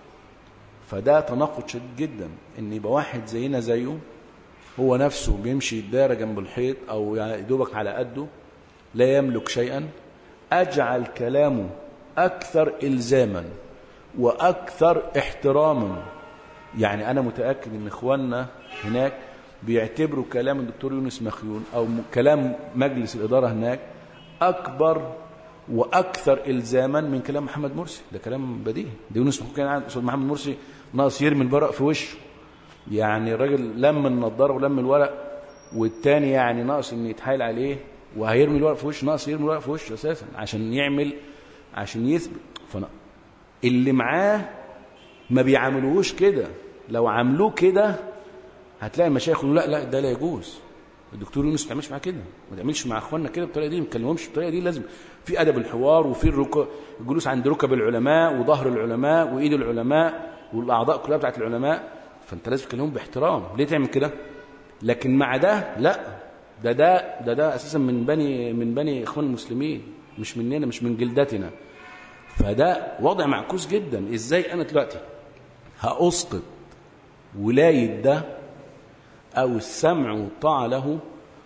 فده تناقض شديد جدا ان يبقى واحد زينا زيه هو نفسه بيمشي الدايره جنب الحيط او يعني دوبك على قده لا يملك شيئا اجعل كلامه اكثر الزاما واكثر احتراما يعني انا متاكد ان اخواننا هناك بيعتبروا كلام الدكتور يونس مخيون او كلام مجلس الاداره هناك اكبر واكثر الزاما من كلام محمد مرسي ده كلام بديهي ده يونس مخيون كان قاعد قصاد محمد مرسي ناقص يرمي الورق في وشه يعني الراجل لم النضاره ولم الورق والتاني يعني ناقص ان يتحايل عليه وهيرمي الورق في وشه ناقص يرمي الورق في وشه اساسا عشان يعمل عشان يثبت فنا اللي معاه ما بيعاملوهوش كده لو عاملوه كده هتلاقي المشايخ يقولوا لا لا ده لا يجوز الدكتور يونس ما تعملش معاه كده ما تعملش مع اخواننا كده بالطريقه دي ما تكلمهمش بالطريقه دي لازم في ادب الحوار وفي الركو... الجلوس عند ركب العلماء وظهر العلماء وايد العلماء والاعضاء كلها بتاعت العلماء فانت لازم تكلمهم باحترام ليه تعمل كده لكن مع ده لا ده ده ده ده اساسا من بني من بني اخوان المسلمين مش مننا مش من جلدتنا فده وضع معكوس جدا ازاي انا دلوقتي هاسقط ولايه ده او السمع والطاعه له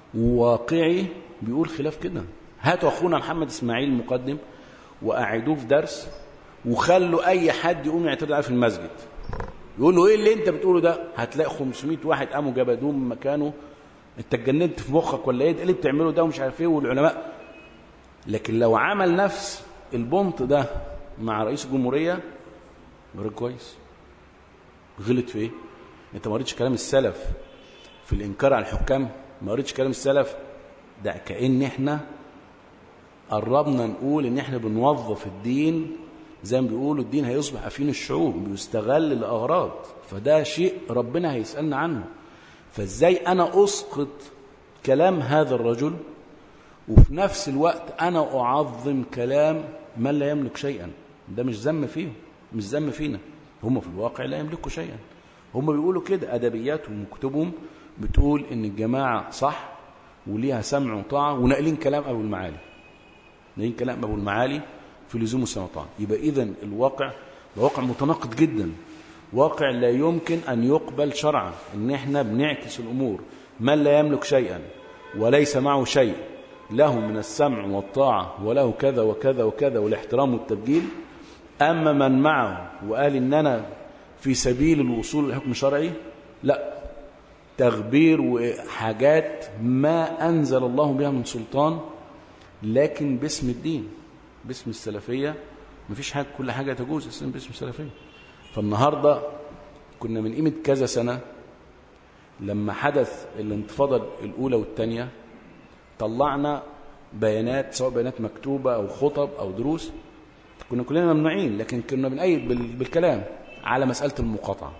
وواقعي بيقول خلاف كده هاتوا اخونا محمد اسماعيل المقدم وقعدوه في درس وخلوا اي حد يقوم يعترض عليه في المسجد يقول له ايه اللي انت بتقوله ده هتلاقي 500 واحد قاموا جبدوه من مكانه انت اتجننت في مخك ولا ايه إيه اللي بتعمله ده ومش عارف ايه والعلماء لكن لو عمل نفس البنط ده مع رئيس الجمهوريه يبقى كويس غلط في ايه انت ما قريتش كلام السلف في الانكار على الحكام ما قريتش كلام السلف ده كأن احنا قربنا نقول ان احنا بنوظف الدين زي ما بيقولوا الدين هيصبح افين الشعوب بيستغل لاغراض فده شيء ربنا هيسالنا عنه فازاي انا اسقط كلام هذا الرجل وفي نفس الوقت انا اعظم كلام من لا يملك شيئا ده مش ذم فيهم مش ذم فينا هم في الواقع لا يملكوا شيئا هم بيقولوا كده ادبياتهم وكتبهم بتقول ان الجماعه صح وليها سمع وطاعه وناقلين كلام ابو المعالي ناقلين كلام ابو المعالي في لزوم السمع والطاعه يبقى اذا الواقع ده واقع متناقض جدا واقع لا يمكن ان يقبل شرعا ان احنا بنعكس الامور من لا يملك شيئا وليس معه شيء له من السمع والطاعه وله كذا وكذا وكذا والاحترام والتبجيل اما من معه وقال ان انا في سبيل الوصول لحكم شرعي لا تغبير وحاجات ما أنزل الله بها من سلطان لكن باسم الدين باسم السلفية مفيش حاجة كل حاجة تجوز اسم باسم السلفية فالنهاردة كنا من قيمة كذا سنة لما حدث الانتفاضة الأولى والثانية طلعنا بيانات سواء بيانات مكتوبة أو خطب أو دروس كنا كلنا ممنوعين لكن كنا بنأيد بال- بالكلام على مسألة المقاطعة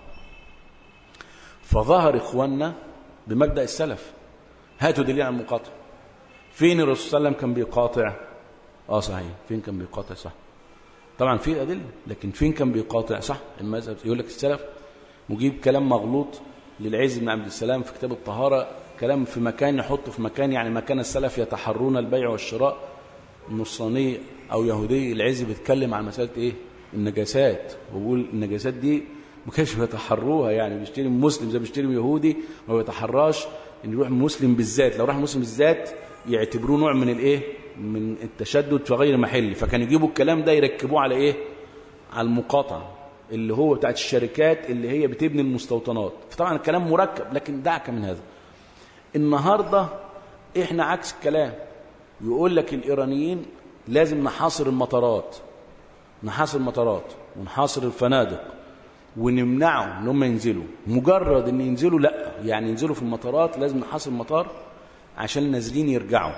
فظهر إخواننا بمبدأ السلف هاتوا دليل على المقاطعة فين الرسول صلى الله عليه وسلم كان بيقاطع اه صحيح فين كان بيقاطع صح طبعا في أدلة لكن فين كان بيقاطع صح المذهب يقول لك السلف مجيب كلام مغلوط للعز بن عبد السلام في كتاب الطهارة كلام في مكان يحطه في مكان يعني مكان السلف يتحرون البيع والشراء نصراني او يهودي العز بيتكلم عن مساله ايه النجاسات وبيقول النجاسات دي ما كانش بيتحروها يعني بيشتري من مسلم زي بيشتري من يهودي ما بيتحراش ان يروح من مسلم بالذات لو راح مسلم بالذات يعتبروه نوع من الايه من التشدد في غير محل فكان يجيبوا الكلام ده يركبوه على ايه على المقاطعه اللي هو بتاعت الشركات اللي هي بتبني المستوطنات فطبعا الكلام مركب لكن دعك من هذا النهارده احنا عكس الكلام يقول لك الايرانيين لازم نحاصر المطارات نحاصر المطارات ونحاصر الفنادق ونمنعهم ان هم ينزلوا مجرد ان ينزلوا لا يعني ينزلوا في المطارات لازم نحاصر المطار عشان النازلين يرجعوا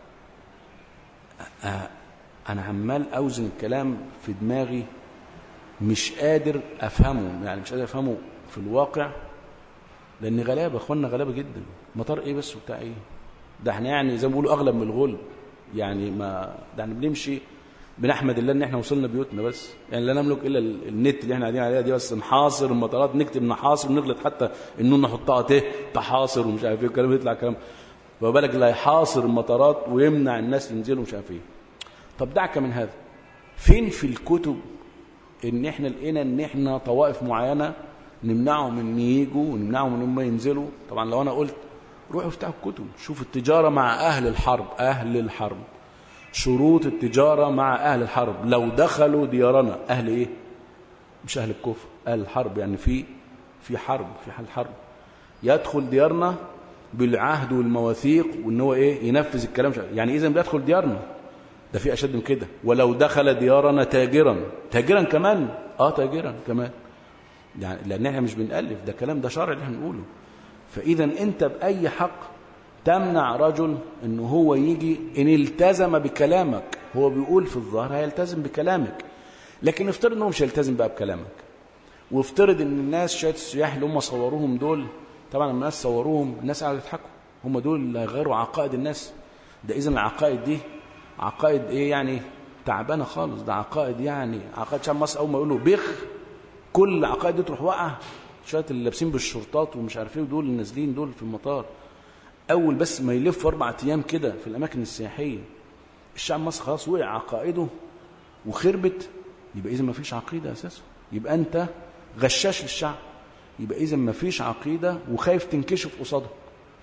أ- انا عمال اوزن الكلام في دماغي مش قادر افهمه يعني مش قادر افهمه في الواقع لان غلابه اخواننا غلابه جدا مطار ايه بس وبتاع ايه ده احنا يعني زي ما بيقولوا اغلب من الغلب يعني ما ده احنا بنمشي بنحمد الله ان احنا وصلنا بيوتنا بس يعني لا نملك الا ال- النت اللي احنا قاعدين عليها دي بس نحاصر المطارات نكتب نحاصر ونغلط حتى النون نحطها ته تحاصر ومش عارف ايه الكلام يطلع كلام فما بالك لا يحاصر المطارات ويمنع الناس ينزلوا مش عارف ايه طب دعك من هذا فين في الكتب ان احنا لقينا ان احنا طوائف معينه نمنعهم ان يجوا ونمنعهم ان هم ينزلوا طبعا لو انا قلت روحوا افتحوا الكتب شوفوا التجاره مع اهل الحرب اهل الحرب شروط التجاره مع اهل الحرب لو دخلوا ديارنا اهل ايه مش اهل الكفر اهل الحرب يعني في في حرب في حال حرب يدخل ديارنا بالعهد والمواثيق وان هو ايه ينفذ الكلام يعني اذا بيدخل ديارنا ده في اشد من كده ولو دخل ديارنا تاجرا تاجرا كمان اه تاجرا كمان يعني لان احنا مش بنالف ده كلام ده شرع اللي احنا بنقوله فاذا انت باي حق تمنع رجل ان هو يجي ان التزم بكلامك هو بيقول في الظاهر هيلتزم بكلامك لكن افترض انه مش هيلتزم بقى بكلامك وافترض ان الناس شويه السياح اللي هم صوروهم دول طبعا لما الناس صوروهم الناس قاعده تضحكوا هم دول اللي هيغيروا عقائد الناس ده اذا العقائد دي عقائد ايه يعني تعبانه خالص ده عقائد يعني عقائد شعب مصر اول ما يقولوا بخ كل عقائد دي تروح واقعه شويه اللي لابسين بالشرطات ومش عارف ايه ودول اللي نازلين دول في المطار اول بس ما يلفوا اربع ايام كده في الاماكن السياحيه الشعب مصر خلاص وقع عقائده وخربت يبقى اذا ما فيش عقيده اساسا يبقى انت غشاش للشعب يبقى اذا ما فيش عقيده وخايف تنكشف قصادهم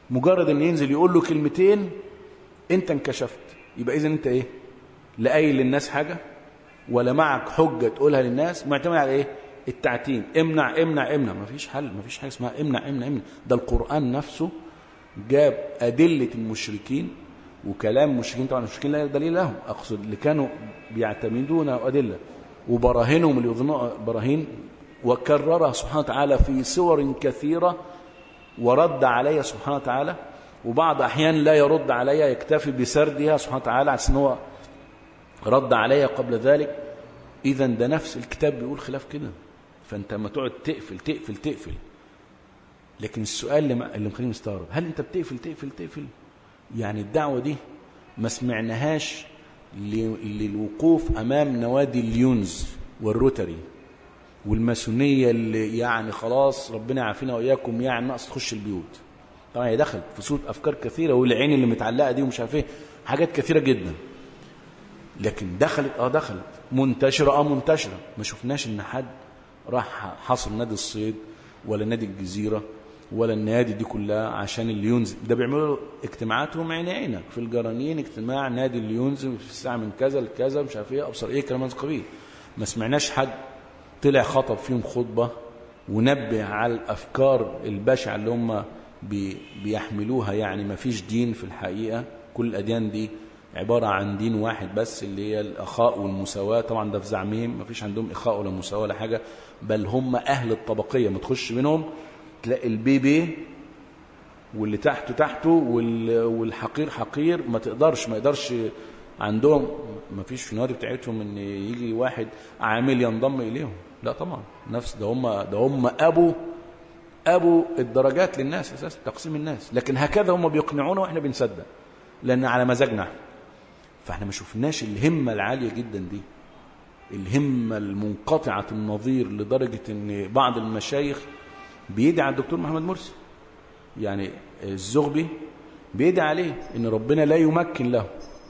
مجرد ان ينزل يقول له كلمتين انت انكشفت يبقى اذا انت ايه لا قايل للناس حاجه ولا معك حجه تقولها للناس معتمد على ايه التعتيم امنع امنع امنع مفيش حل مفيش حاجه اسمها امنع امنع امنع ده القران نفسه جاب ادله المشركين وكلام المشركين طبعا المشركين لا دليل لهم اقصد اللي كانوا بيعتمدون ادله وبراهينهم اللي يظنوا براهين وكررها سبحانه وتعالى في صور كثيره ورد عليها سبحانه وتعالى وبعض احيان لا يرد عليها يكتفي بسردها سبحانه وتعالى على ان هو رد عليها قبل ذلك اذا ده نفس الكتاب بيقول خلاف كده فانت لما تقعد تقفل تقفل تقفل لكن السؤال اللي اللي مخليني مستغرب هل انت بتقفل تقفل تقفل يعني الدعوه دي ما سمعناهاش للوقوف امام نوادي اليونز والروتري والماسونيه اللي يعني خلاص ربنا يعافينا واياكم يعني ناقص تخش البيوت طبعا هي دخلت في صوت افكار كثيره والعين اللي متعلقه دي ومش عارف ايه حاجات كثيره جدا لكن دخلت اه دخلت منتشره اه منتشره ما شفناش ان حد راح حصر نادي الصيد ولا نادي الجزيره ولا النادي دي كلها عشان اليونز ده بيعملوا اجتماعاتهم عين عينك في الجرانين اجتماع نادي اليونز في الساعه من كذا لكذا مش عارف ايه ابصر ايه كلام من قبيل ما سمعناش حد طلع خطب فيهم خطبه ونبه على الافكار البشعه اللي هم بي بيحملوها يعني ما فيش دين في الحقيقه كل الاديان دي عباره عن دين واحد بس اللي هي الاخاء والمساواه طبعا ده في زعمهم ما فيش عندهم اخاء ولا مساواه ولا حاجه بل هم اهل الطبقيه ما تخش منهم تلاقي البيبي واللي تحته تحته والحقير حقير ما تقدرش ما يقدرش عندهم ما فيش في النوادي بتاعتهم ان يجي واحد عامل ينضم اليهم لا طبعا نفس ده هم ده هم ابو ابو الدرجات للناس اساسا تقسيم الناس لكن هكذا هم بيقنعونا واحنا بنصدق لان على مزاجنا فاحنا ما شفناش الهمه العاليه جدا دي الهمه المنقطعه النظير لدرجه ان بعض المشايخ بيدعي على الدكتور محمد مرسي يعني الزغبي بيدعي عليه ان ربنا لا يمكن له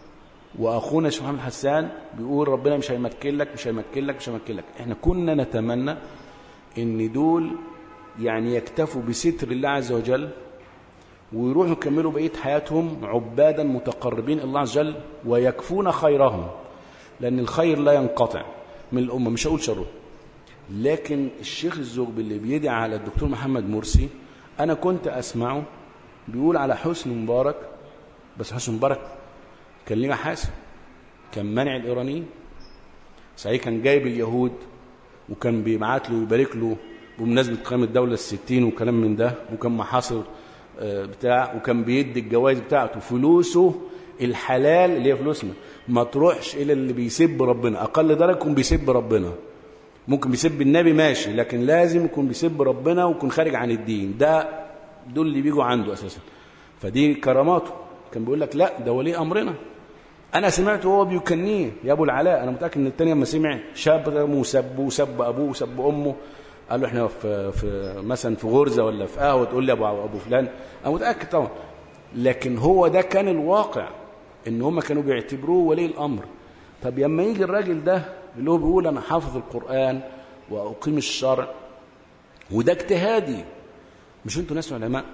واخونا الشيخ محمد حسان بيقول ربنا مش هيمكن لك مش هيمكن لك مش هيمكن لك احنا كنا نتمنى ان دول يعني يكتفوا بستر الله عز وجل ويروحوا يكملوا بقيه حياتهم عبادا متقربين الله عز وجل ويكفون خيرهم لان الخير لا ينقطع من الامه مش هقول شره لكن الشيخ الزغبي اللي بيدعي على الدكتور محمد مرسي انا كنت اسمعه بيقول على حسني مبارك بس حسني مبارك كان ليه محاسن كان منع الايرانيين صحيح كان جايب اليهود وكان بيبعت له ويبارك له بمناسبه قيام الدوله الستين وكلام من ده وكان محاصر بتاع وكان بيدي الجوائز بتاعته فلوسه الحلال اللي هي فلوسنا ما تروحش الى اللي بيسب ربنا اقل درجه يكون بيسب ربنا ممكن بيسب النبي ماشي لكن لازم يكون بيسب ربنا ويكون خارج عن الدين ده دول اللي بيجوا عنده اساسا فدي كراماته كان بيقول لك لا ده ولي امرنا انا سمعته وهو بيكنيه يا ابو العلاء انا متاكد ان الثاني لما سمع شاب وسب وسب ابوه وسب امه قال له احنا في, في مثلا في غرزه ولا في قهوه تقول لي ابو ابو فلان انا متاكد طبعا لكن هو ده كان الواقع ان هم كانوا بيعتبروه ولي الامر طب لما يجي الراجل ده اللي هو بيقول انا حافظ القران واقيم الشرع وده اجتهادي مش انتوا ناس علماء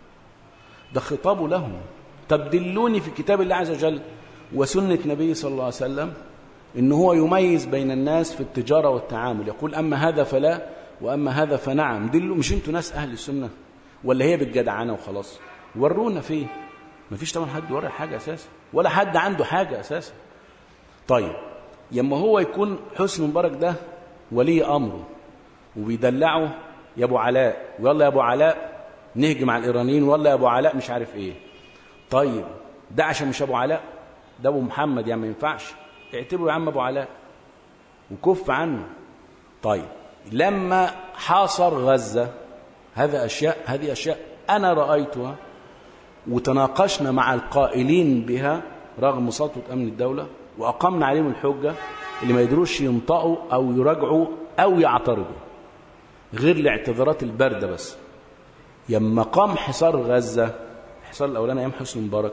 ده خطابه لهم طب دلوني في كتاب الله عز وجل وسنه نبيه صلى الله عليه وسلم ان هو يميز بين الناس في التجاره والتعامل يقول اما هذا فلا واما هذا فنعم دلوا مش انتوا ناس اهل السنه ولا هي بالجدعنه وخلاص ورونا فيه مفيش طبعا حد ورا حاجه اساسا ولا حد عنده حاجه اساسا طيب يما هو يكون حسن مبارك ده ولي امره وبيدلعه يا ابو علاء ويلا يا ابو علاء نهجم على الايرانيين ولا يا ابو علاء مش عارف ايه طيب ده عشان مش ابو علاء ده ابو محمد يعني ما ينفعش اعتبره يا عم ابو علاء وكف عنه طيب لما حاصر غزه هذا اشياء هذه اشياء انا رايتها وتناقشنا مع القائلين بها رغم سلطه امن الدوله واقمنا عليهم الحجه اللي ما يقدروش ينطقوا او يراجعوا او يعترضوا غير الاعتذارات البارده بس يما قام حصار غزه الحصار الاولاني ايام حسني مبارك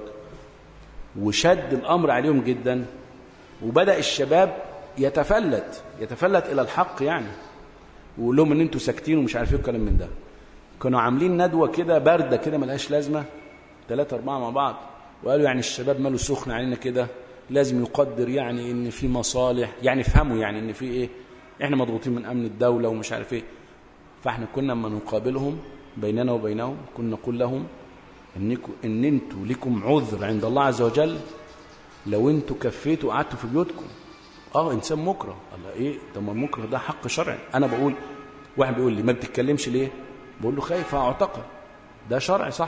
وشد الامر عليهم جدا وبدا الشباب يتفلت يتفلت الى الحق يعني ويقول لهم ان انتوا ساكتين ومش عارف ايه الكلام من ده كانوا عاملين ندوه كده بارده كده ملهاش لازمه ثلاثة أربعة مع بعض وقالوا يعني الشباب ماله سخن علينا كده لازم يقدر يعني ان في مصالح يعني فهموا يعني ان في ايه احنا مضغوطين من امن الدولة ومش عارف ايه فاحنا كنا لما نقابلهم بيننا وبينهم كنا نقول لهم انكم ان انتوا لكم عذر عند الله عز وجل لو انتوا كفيتوا قعدتوا في بيوتكم اه انسان مكره الله ايه طب ما المكره ده حق شرعي انا بقول واحد بيقول لي ما بتتكلمش ليه بقول له خايف اعتقل ده شرعي صح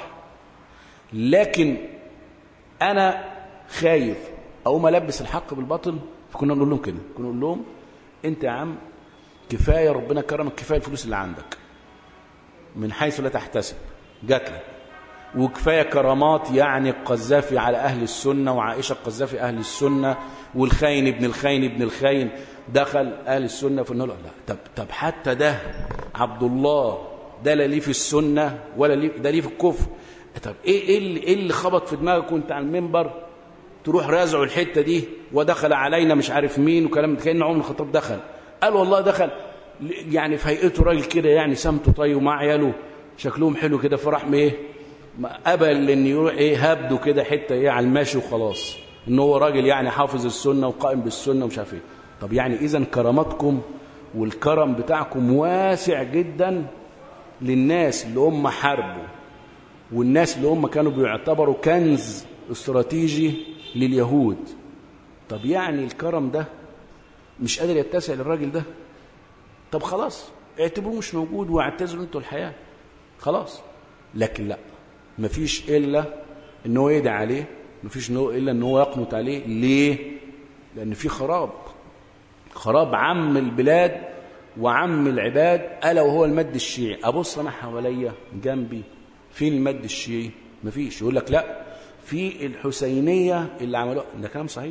لكن انا خايف اقوم البس الحق بالباطل فكنا نقول لهم كده كنا نقول لهم انت يا عم كفايه ربنا كرمك كفايه الفلوس اللي عندك من حيث لا تحتسب جات لك وكفايه كرامات يعني القذافي على اهل السنه وعائشه القذافي اهل السنه والخاين ابن الخاين ابن الخاين دخل اهل السنه فنقول لا طب طب حتى ده عبد الله ده لا ليه في السنه ولا ليه ده ليه في الكفر طب ايه ايه اللي, إيه اللي خبط في دماغك وانت على المنبر تروح رازعه الحته دي ودخل علينا مش عارف مين وكلام كان عمر الخطاب دخل قال والله دخل يعني في هيئته راجل كده يعني سمته طيب ومع عياله شكلهم حلو كده فراح ايه قبل ان يروح ايه هبده كده حته ايه على الماشي وخلاص ان هو راجل يعني حافظ السنه وقائم بالسنه ومش عارف ايه طب يعني اذا كراماتكم والكرم بتاعكم واسع جدا للناس اللي هم حاربوا والناس اللي هم كانوا بيعتبروا كنز استراتيجي لليهود طب يعني الكرم ده مش قادر يتسع للراجل ده طب خلاص اعتبروه مش موجود واعتزلوا انتوا الحياه خلاص لكن لا مفيش الا ان هو يدعي عليه مفيش الا ان هو يقنط عليه ليه لان في خراب خراب عم البلاد وعم العباد الا وهو المد الشيعي ابص انا حواليا جنبي فين المد الشيعي مفيش يقول لك لا في الحسينيه اللي عملوها ده كلام صحيح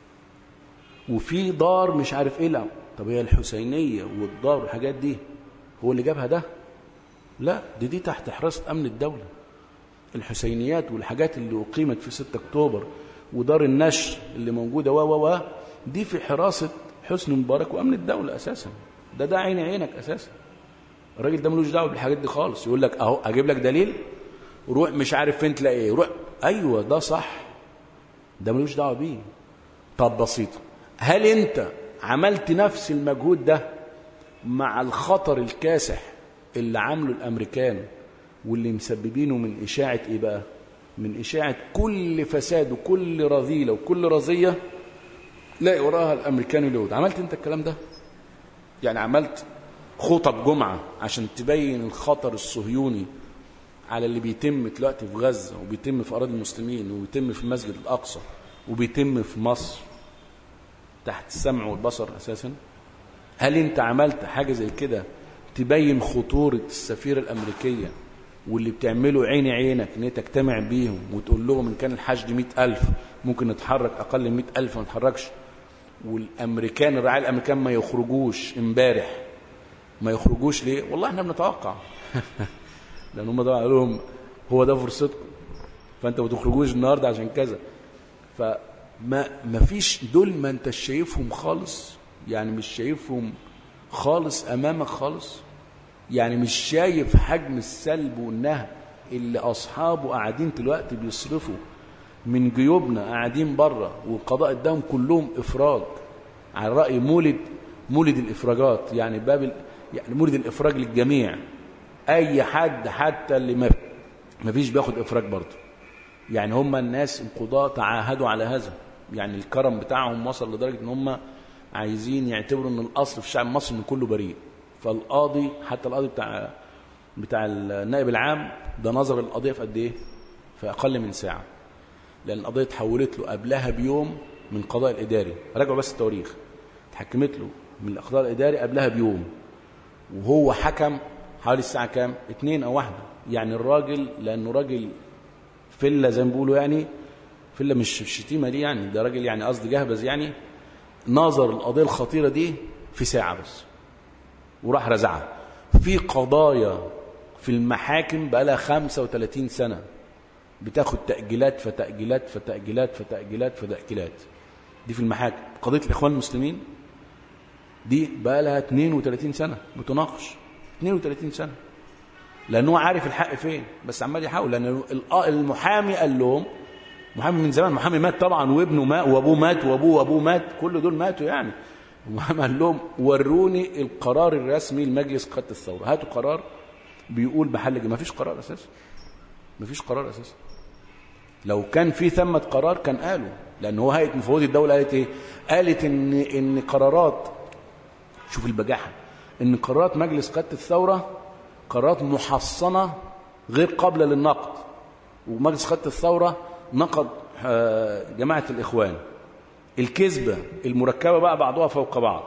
وفي دار مش عارف ايه لا طب هي الحسينيه والدار والحاجات دي هو اللي جابها ده لا دي دي تحت حراسه امن الدوله الحسينيات والحاجات اللي اقيمت في 6 اكتوبر ودار النشر اللي موجوده و و و دي في حراسه حسني مبارك وامن الدوله اساسا ده ده عين عينك اساسا الراجل ده ملوش دعوه بالحاجات دي خالص يقول لك اهو اجيب لك دليل روح مش عارف فين تلاقيه روح ايوه ده صح ده ملوش دعوه بيه طب بسيطه هل انت عملت نفس المجهود ده مع الخطر الكاسح اللي عامله الامريكان واللي مسببينه من اشاعه ايه بقى من اشاعه كل فساد وكل رذيله وكل رزيه لاقي وراها الامريكان واليهود عملت انت الكلام ده يعني عملت خطب جمعه عشان تبين الخطر الصهيوني على اللي بيتم دلوقتي في غزه وبيتم في اراضي المسلمين وبيتم في المسجد الاقصى وبيتم في مصر تحت السمع والبصر اساسا هل انت عملت حاجه زي كده تبين خطوره السفيره الامريكيه واللي بتعمله عين عينك ان هي تجتمع بيهم وتقول لهم ان كان الحشد مئة ألف ممكن نتحرك أقل من مئة ألف ما نتحركش والأمريكان الرعاية الأمريكان ما يخرجوش امبارح ما يخرجوش ليه والله احنا بنتوقع لأن هم طبعا قالوا لهم هو ده فرصتكم فأنت ما تخرجوش النهاردة عشان كذا فما ما فيش دول ما انت شايفهم خالص يعني مش شايفهم خالص أمامك خالص يعني مش شايف حجم السلب والنهب اللي أصحابه قاعدين دلوقتي بيصرفوا من جيوبنا قاعدين بره والقضاء اداهم كلهم إفراج على رأي مولد مولد الإفراجات يعني باب ال... يعني مولد الإفراج للجميع أي حد حتى اللي ما ما فيش بياخد إفراج برضه يعني هم الناس القضاة تعاهدوا على هذا يعني الكرم بتاعهم وصل لدرجة ان هم عايزين يعتبروا ان الأصل في الشعب المصري ان كله بريء فالقاضي حتى القاضي بتاع بتاع النائب العام ده نظر القضيه في قد ايه؟ في اقل من ساعه. لان القضيه اتحولت له قبلها بيوم من القضاء الاداري، راجعوا بس التواريخ. اتحكمت له من القضاء الاداري قبلها بيوم. وهو حكم حوالي الساعه كام؟ اتنين او واحده. يعني الراجل لانه راجل فله زي ما بيقولوا يعني فله مش الشتيمه دي يعني ده راجل يعني قصدي جهبذ يعني ناظر القضيه الخطيره دي في ساعه بس. وراح رزعها في قضايا في المحاكم بقى لها 35 سنة بتاخد تأجيلات فتأجيلات فتأجيلات فتأجيلات فتأجيلات دي في المحاكم قضية الإخوان المسلمين دي بقى لها 32 سنة بتناقش 32 سنة لانه عارف الحق فين بس عمال يحاول لان المحامي قال لهم محامي من زمان محامي مات طبعا وابنه مات وابوه مات وابوه وابوه مات كل دول ماتوا يعني المحامي قال لهم وروني القرار الرسمي لمجلس قاده الثوره هاتوا قرار بيقول بحل ما فيش قرار اساسا ما فيش قرار اساسا لو كان في ثمة قرار كان قالوا لان هو هيئه مفوضي الدوله قالت ايه قالت ان ان قرارات شوف البجاحه ان قرارات مجلس قاده الثوره قرارات محصنه غير قابله للنقد ومجلس قاده الثوره نقد جماعه الاخوان الكذبه المركبه بقى بعضها فوق بعض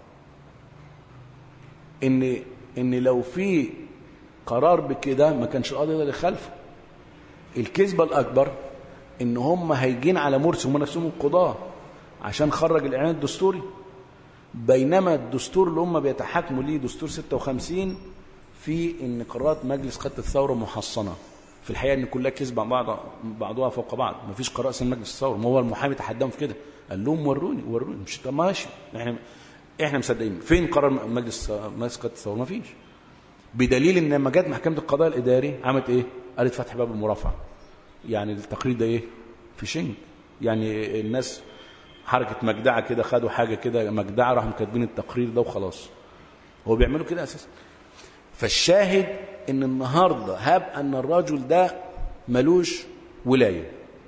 ان ان لو في قرار بكده ما كانش القاضي يقدر يخالفه الكذبه الاكبر ان هم هيجين على مرسي هم نفسهم القضاه عشان خرج الاعلان الدستوري بينما الدستور اللي هم بيتحاكموا ليه دستور 56 في ان قرارات مجلس قاده الثوره محصنه في الحقيقه ان كلها كذب بعض بعضها فوق بعض ما فيش قرار اسمه مجلس الثوره ما هو المحامي تحداهم في كده قال لهم وروني وروني مش طب ماشي احنا احنا مصدقين فين قرار مجلس مجلس قاده الثوره ما فيش بدليل ان لما جت محكمه القضاء الاداري عملت ايه قالت فتح باب المرافعه يعني التقرير ده ايه في شنك يعني الناس حركه مجدعه كده خدوا حاجه كده مجدعه راحوا كاتبين التقرير ده وخلاص هو بيعملوا كده اساسا فالشاهد ان النهارده هاب ان الرجل ده ملوش ولايه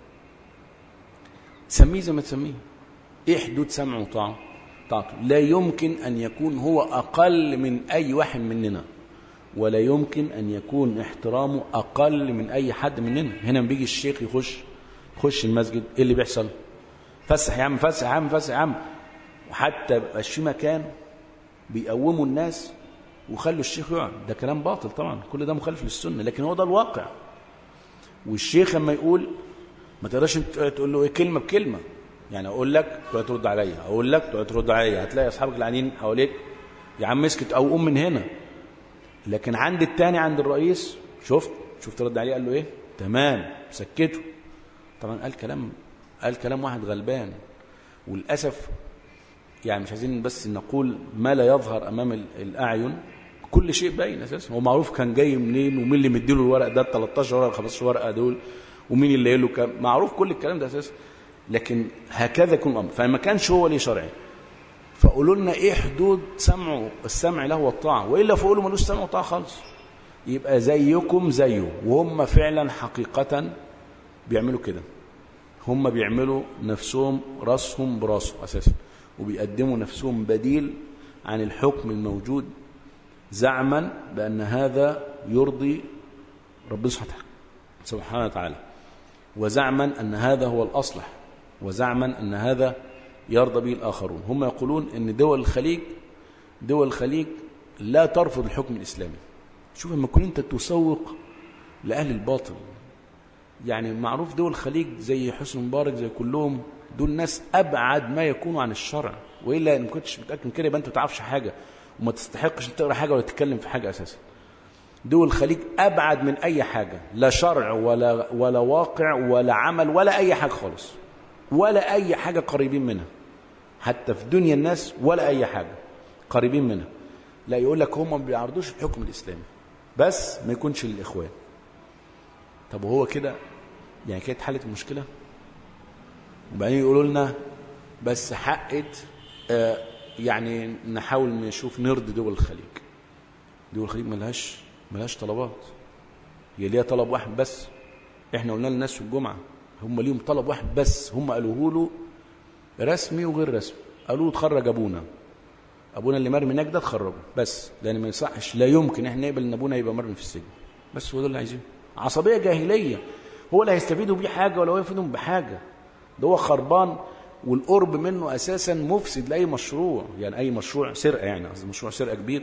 سميه زي ما تسميه ايه حدود سمعه وطاعه طاعته لا يمكن ان يكون هو اقل من اي واحد مننا ولا يمكن ان يكون احترامه اقل من اي حد مننا هنا بيجي الشيخ يخش يخش المسجد ايه اللي بيحصل فسح يا عم فسح يا عم فسح يا عم وحتى مبقاش في مكان بيقوموا الناس وخلوا الشيخ يقعد ده كلام باطل طبعا كل ده مخالف للسنه لكن هو ده الواقع والشيخ لما يقول ما تقدرش تقول له ايه كلمه بكلمه يعني اقول لك تقعد ترد عليا اقول لك تقعد ترد عليا هتلاقي اصحابك اللي قاعدين حواليك يا عم اسكت او قوم من هنا لكن عند التاني عند الرئيس شفت شفت رد عليه قال له ايه تمام سكته طبعا قال كلام قال كلام واحد غلبان وللاسف يعني مش عايزين بس نقول ما لا يظهر امام الاعين كل شيء باين اساسا هو معروف كان جاي منين ومين اللي مديله الورق ده 13 ورقه 15 ورقه دول ومين اللي قايل له كام معروف كل الكلام ده اساسا لكن هكذا يكون الامر فما كانش هو ليه شرعي فقولوا لنا ايه حدود سمعه السمع له والطاعه والا فقولوا ملوش سمع وطاعه خالص يبقى زيكم زيه وهم فعلا حقيقه بيعملوا كده هم بيعملوا نفسهم راسهم براسه اساسا وبيقدموا نفسهم بديل عن الحكم الموجود زعما بان هذا يرضي ربنا سبحانه وتعالى وزعما ان هذا هو الاصلح وزعما ان هذا يرضى به الآخرون هم يقولون أن دول الخليج دول الخليج لا ترفض الحكم الإسلامي شوف لما تكون أنت تسوق لأهل الباطل يعني معروف دول الخليج زي حسن مبارك زي كلهم دول ناس أبعد ما يكونوا عن الشرع وإلا إن كنتش متأكد من كده يبقى أنت ما تعرفش حاجة وما تستحقش تقرا حاجة ولا تتكلم في حاجة أساسا دول الخليج أبعد من أي حاجة لا شرع ولا ولا واقع ولا عمل ولا أي حاجة خالص ولا أي حاجة قريبين منها حتى في دنيا الناس ولا أي حاجة قريبين منها لا يقول لك هم ما بيعرضوش الحكم الإسلامي بس ما يكونش للإخوان طب وهو كده يعني كده اتحلت المشكلة وبعدين يقولوا لنا بس حقت آه يعني نحاول نشوف نرضي دول الخليج دول الخليج ملهاش ملهاش طلبات هي ليها طلب واحد بس احنا قلنا للناس في الجمعه هم ليهم طلب واحد بس هم قالوه له رسمي وغير رسمي قالوا له تخرج ابونا ابونا اللي مرمي هناك ده تخرجه بس لان ما يصحش لا يمكن احنا نقبل ان ابونا يبقى مرمي في السجن بس هو ده اللي عايزينه عصبيه جاهليه هو لا هيستفيدوا بيه حاجه ولا هو يفيدهم بحاجه ده هو خربان والقرب منه اساسا مفسد لاي مشروع يعني اي مشروع سرقه يعني قصدي مشروع سرقه كبير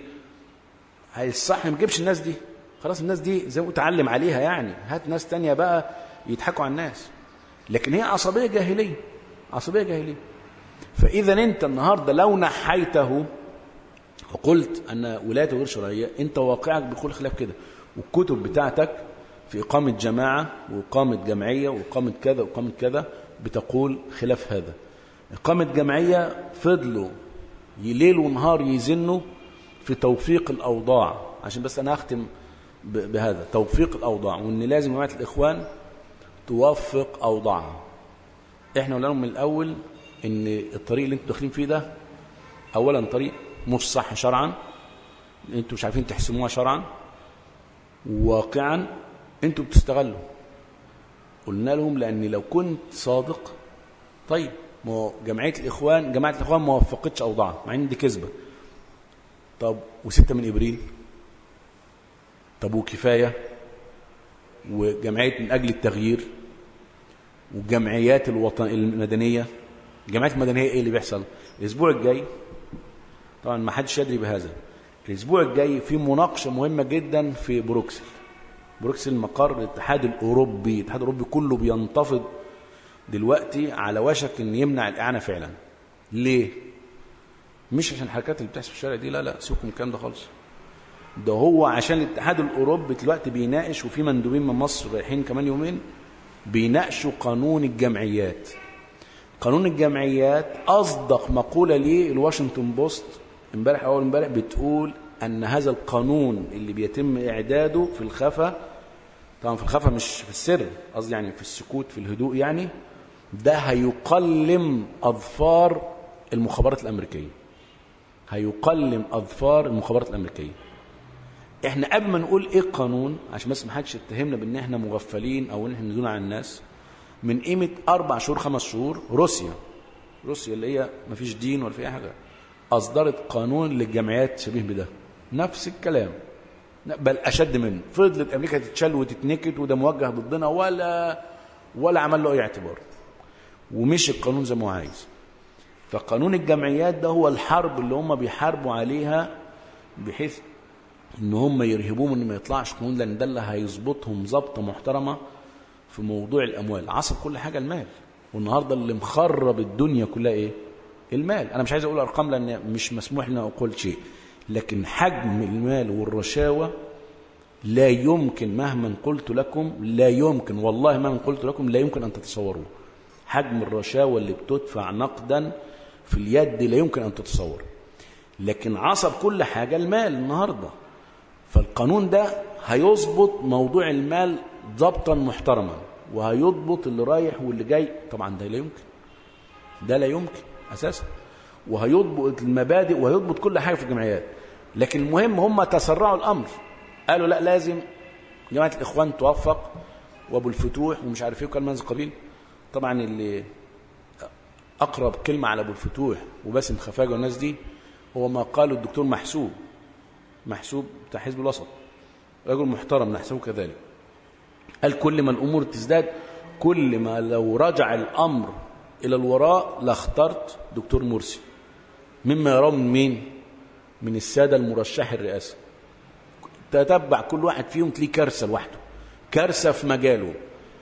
هيصح ما تجيبش الناس دي خلاص الناس دي زي ما اتعلم عليها يعني هات ناس تانية بقى يضحكوا على الناس لكن هي عصبيه جاهليه عصبيه جاهليه فاذا انت النهارده لو نحيته وقلت ان ولايته غير شرعيه انت واقعك بكل خلاف كده والكتب بتاعتك في اقامه جماعه واقامه جمعيه واقامه كذا واقامه كذا بتقول خلاف هذا اقامه جمعيه فضلوا ليل ونهار يزنوا في توفيق الاوضاع عشان بس انا اختم ب- بهذا توفيق الاوضاع وان لازم جماعه الاخوان توفق اوضاعها احنا قلنا لهم من الاول ان الطريق اللي انتوا داخلين فيه ده اولا طريق مش صح شرعا انتوا مش عارفين تحسموها شرعا واقعا انتوا بتستغلوا قلنا لهم لان لو كنت صادق طيب ما هو جمعيه الاخوان جماعه الاخوان ما وفقتش اوضاعها مع ان دي كذبه طب وستة من ابريل طب وكفايه وجمعيه من اجل التغيير والجمعيات الوطن المدنيه الجمعيات المدنيه ايه اللي بيحصل الاسبوع الجاي طبعا ما حدش يدري بهذا الاسبوع الجاي في مناقشه مهمه جدا في بروكسل بروكسل مقر الاتحاد الاوروبي الاتحاد الاوروبي كله بينتفض دلوقتي على وشك ان يمنع الاعانه فعلا ليه مش عشان الحركات اللي بتحصل في الشارع دي لا لا سيبكم من الكلام ده خالص ده هو عشان الاتحاد الاوروبي دلوقتي بيناقش وفي مندوبين من مصر رايحين كمان يومين بيناقشوا قانون الجمعيات قانون الجمعيات اصدق مقوله ليه الواشنطن بوست امبارح اول امبارح بتقول ان هذا القانون اللي بيتم اعداده في الخفا طبعا في الخفا مش في السر قصدي يعني في السكوت في الهدوء يعني ده هيقلم اظفار المخابرات الامريكيه هيقلم اظفار المخابرات الامريكيه احنا قبل ما نقول ايه القانون عشان بس ما حدش يتهمنا بان احنا مغفلين او ان احنا ندون على الناس من قيمه اربع شهور خمس شهور روسيا روسيا اللي هي ما فيش دين ولا في اي حاجه اصدرت قانون للجمعيات شبيه بده نفس الكلام بل اشد منه فضلت امريكا تتشل وتتنكد وده موجه ضدنا ولا ولا عمل له اي اعتبار ومشي القانون زي ما هو عايز فقانون الجمعيات ده هو الحرب اللي هم بيحاربوا عليها بحيث ان هم يرهبوهم ان ما يطلعش قانون لان ده اللي هيظبطهم ظبطه محترمه في موضوع الاموال عصب كل حاجه المال والنهارده اللي مخرب الدنيا كلها ايه المال انا مش عايز اقول ارقام لان مش مسموح لنا اقول شيء لكن حجم المال والرشاوى لا يمكن مهما قلت لكم لا يمكن والله مهما قلت لكم لا يمكن ان تتصوروه حجم الرشاوى اللي بتدفع نقدا في اليد لا يمكن ان تتصور لكن عصب كل حاجه المال النهارده فالقانون ده هيظبط موضوع المال ضبطا محترما وهيضبط اللي رايح واللي جاي طبعا ده لا يمكن ده لا يمكن اساسا وهيضبط المبادئ وهيضبط كل حاجه في الجمعيات لكن المهم هم تسرعوا الامر قالوا لا لازم جماعه الاخوان توفق وابو الفتوح ومش عارف ايه وكلام من هذا القبيل طبعا اللي اقرب كلمه على ابو الفتوح وباسم خفاجه والناس دي هو ما قاله الدكتور محسوب محسوب بتاع حزب الوسط رجل محترم نحسبه كذلك قال كل ما الامور تزداد كل ما لو رجع الامر الى الوراء لاخترت دكتور مرسي مما يراه من مين من الساده المرشح الرئاسه تتبع كل واحد فيهم تلاقيه كارثه لوحده كارثه في مجاله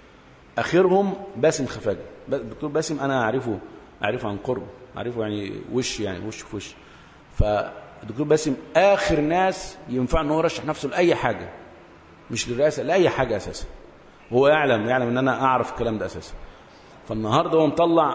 اخرهم باسم خفاجه الدكتور باسم انا اعرفه اعرفه عن قرب اعرفه يعني وش يعني وش في وش فالدكتور باسم اخر ناس ينفع ان هو يرشح نفسه لاي حاجه مش للرئاسه لاي حاجه اساسا هو يعلم يعلم ان انا اعرف الكلام ده اساسا فالنهارده هو مطلع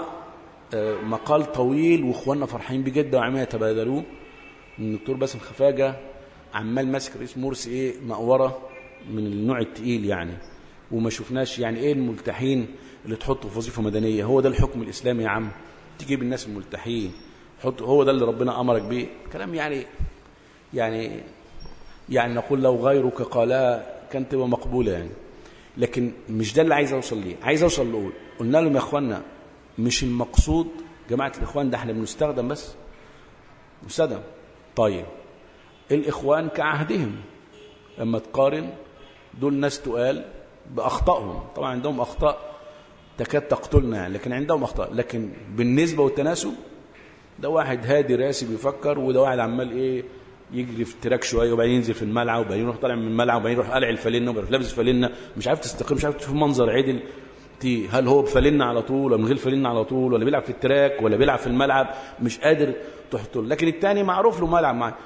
مقال طويل واخواننا فرحانين بيه جدا وعمال يتبادلوه ان الدكتور باسم خفاجه عمال ماسك رئيس مرسي ايه مقوره من النوع التقيل يعني وما شفناش يعني ايه الملتحين اللي تحطه في وظيفه مدنيه هو ده الحكم الاسلامي يا عم تجيب الناس الملتحين حط هو ده اللي ربنا امرك بيه كلام يعني يعني يعني نقول لو غيرك قالها كانت تبقى مقبوله يعني لكن مش ده اللي عايز اوصل ليه عايز اوصل لاقول قلنا لهم يا اخوانا مش المقصود جماعه الاخوان ده احنا بنستخدم بس مستخدم طيب الاخوان كعهدهم لما تقارن دول ناس تقال باخطائهم طبعا عندهم اخطاء تكاد تقتلنا يعني لكن عندهم اخطاء لكن بالنسبه والتناسب ده واحد هادي راسي بيفكر وده واحد عمال ايه يجري في التراك شويه وبعدين ينزل في الملعب وبعدين يروح طالع من الملعب وبعدين يروح قلع الفالنه وبعدين لابس فالنه مش عارف تستقيم مش عارف تشوف منظر عدل تي هل هو بفالنه على طول ولا من غير فالنه على طول ولا بيلعب في التراك ولا بيلعب في الملعب مش قادر تحطه لكن الثاني معروف له ملعب معاه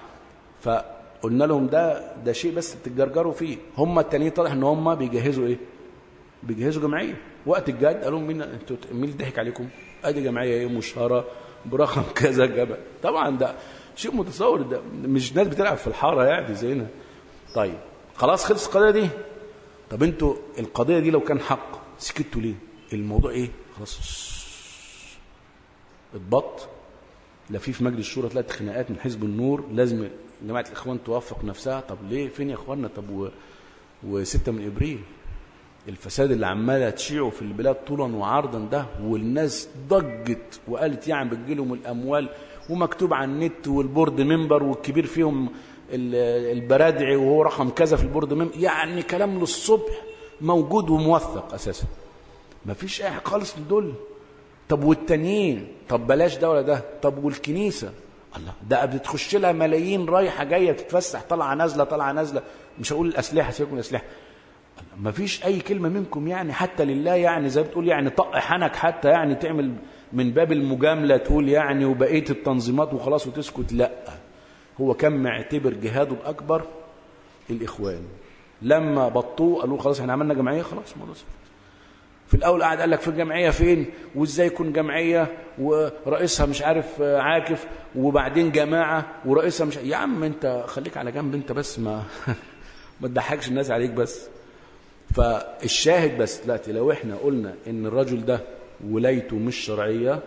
فقلنا لهم ده ده شيء بس بتتجرجروا فيه هم التانيين طالع ان هم بيجهزوا ايه بيجهزوا جمعيه وقت الجد قالوا مين انتوا مين اللي ضحك عليكم ادي جمعيه ايه مشهره برقم كذا جبل طبعا ده شيء متصور ده مش ناس بتلعب في الحاره يعني زينا طيب خلاص خلص القضيه دي طب انتوا القضيه دي لو كان حق سكتوا ليه الموضوع ايه خلاص اتبط لا في في مجلس الشورى ثلاث خناقات من حزب النور لازم جماعه الاخوان توافق نفسها طب ليه فين يا اخواننا طب و... و6 من ابريل الفساد اللي عماله تشيعه في البلاد طولا وعرضا ده والناس ضجت وقالت يعني بتجيلهم الاموال ومكتوب على النت والبورد ممبر والكبير فيهم ال- البرادعي وهو رقم كذا في البورد ممبر يعني كلام للصبح موجود وموثق اساسا مفيش اي حاجه خالص من دول طب والتانيين طب بلاش ده ولا ده طب والكنيسه الله ده بتخش لها ملايين رايحه جايه بتتفسح طالعه نازله طالعه نازله مش هقول الاسلحه سيبكم من الاسلحه ما فيش اي كلمه منكم يعني حتى لله يعني زي بتقول يعني طق حنك حتى يعني تعمل من باب المجامله تقول يعني وبقيه التنظيمات وخلاص وتسكت لا هو كان معتبر جهاده الاكبر الاخوان لما بطوه قالوا خلاص احنا عملنا جمعيه خلاص ما نصف. في الاول قاعد قال لك في الجمعيه فين وازاي يكون جمعيه ورئيسها مش عارف آه، عاكف وبعدين جماعه ورئيسها مش يا عم انت خليك على جنب انت بس ما ما تضحكش الناس عليك بس فالشاهد بس دلوقتي لو احنا قلنا ان الرجل ده ولايته مش شرعيه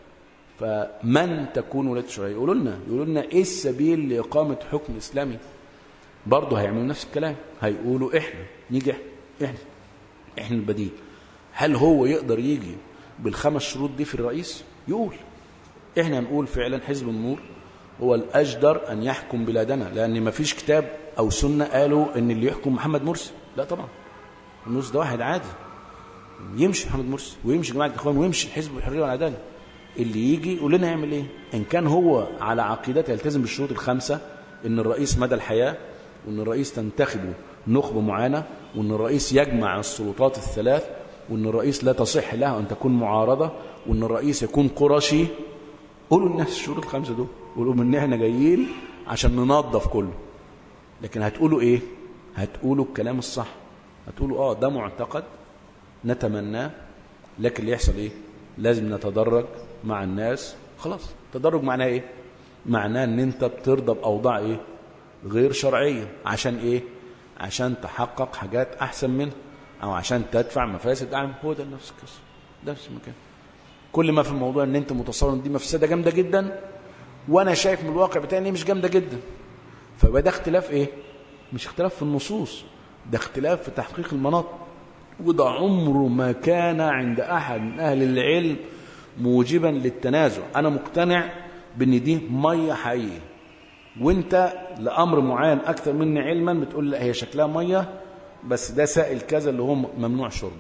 فمن تكون ولايته شرعيه يقولوا لنا يقولوا لنا ايه السبيل لاقامه حكم اسلامي برضه هيعملوا نفس الكلام هيقولوا احنا نيجي احنا احنا احنا البديل هل هو يقدر يجي بالخمس شروط دي في الرئيس يقول احنا نقول فعلا حزب النور هو الاجدر ان يحكم بلادنا لان ما فيش كتاب او سنه قالوا ان اللي يحكم محمد مرسي لا طبعا مرسي ده واحد عادي يمشي محمد مرسي ويمشي جماعه الاخوان ويمشي حزب الحريه والعداله اللي يجي يقول لنا يعمل ايه ان كان هو على عقيدته يلتزم بالشروط الخمسه ان الرئيس مدى الحياه وان الرئيس تنتخبه نخبه معينه وان الرئيس يجمع السلطات الثلاث وان الرئيس لا تصح له ان تكون معارضه وان الرئيس يكون قرشي قولوا الناس الشروط الخمسه دول قولوا ان احنا جايين عشان ننظف كله لكن هتقولوا ايه هتقولوا الكلام الصح هتقولوا اه ده معتقد نتمناه لكن اللي يحصل ايه لازم نتدرج مع الناس خلاص تدرج معناه ايه معناه ان انت بترضى باوضاع ايه غير شرعيه عشان ايه عشان تحقق حاجات احسن منها او عشان تدفع مفاسد اعلى هو ده نفس القصه ده نفس المكان كل ما في الموضوع ان انت متصور ان دي مفسده جامده جدا وانا شايف من الواقع بتاعي ان هي مش جامده جدا فيبقى ده اختلاف ايه مش اختلاف في النصوص ده اختلاف في تحقيق المناطق وده عمره ما كان عند احد من اهل العلم موجبا للتنازع انا مقتنع بان دي ميه حقيقيه وانت لامر معين اكثر مني علما بتقول لا هي شكلها ميه بس ده سائل كذا اللي هو ممنوع شربه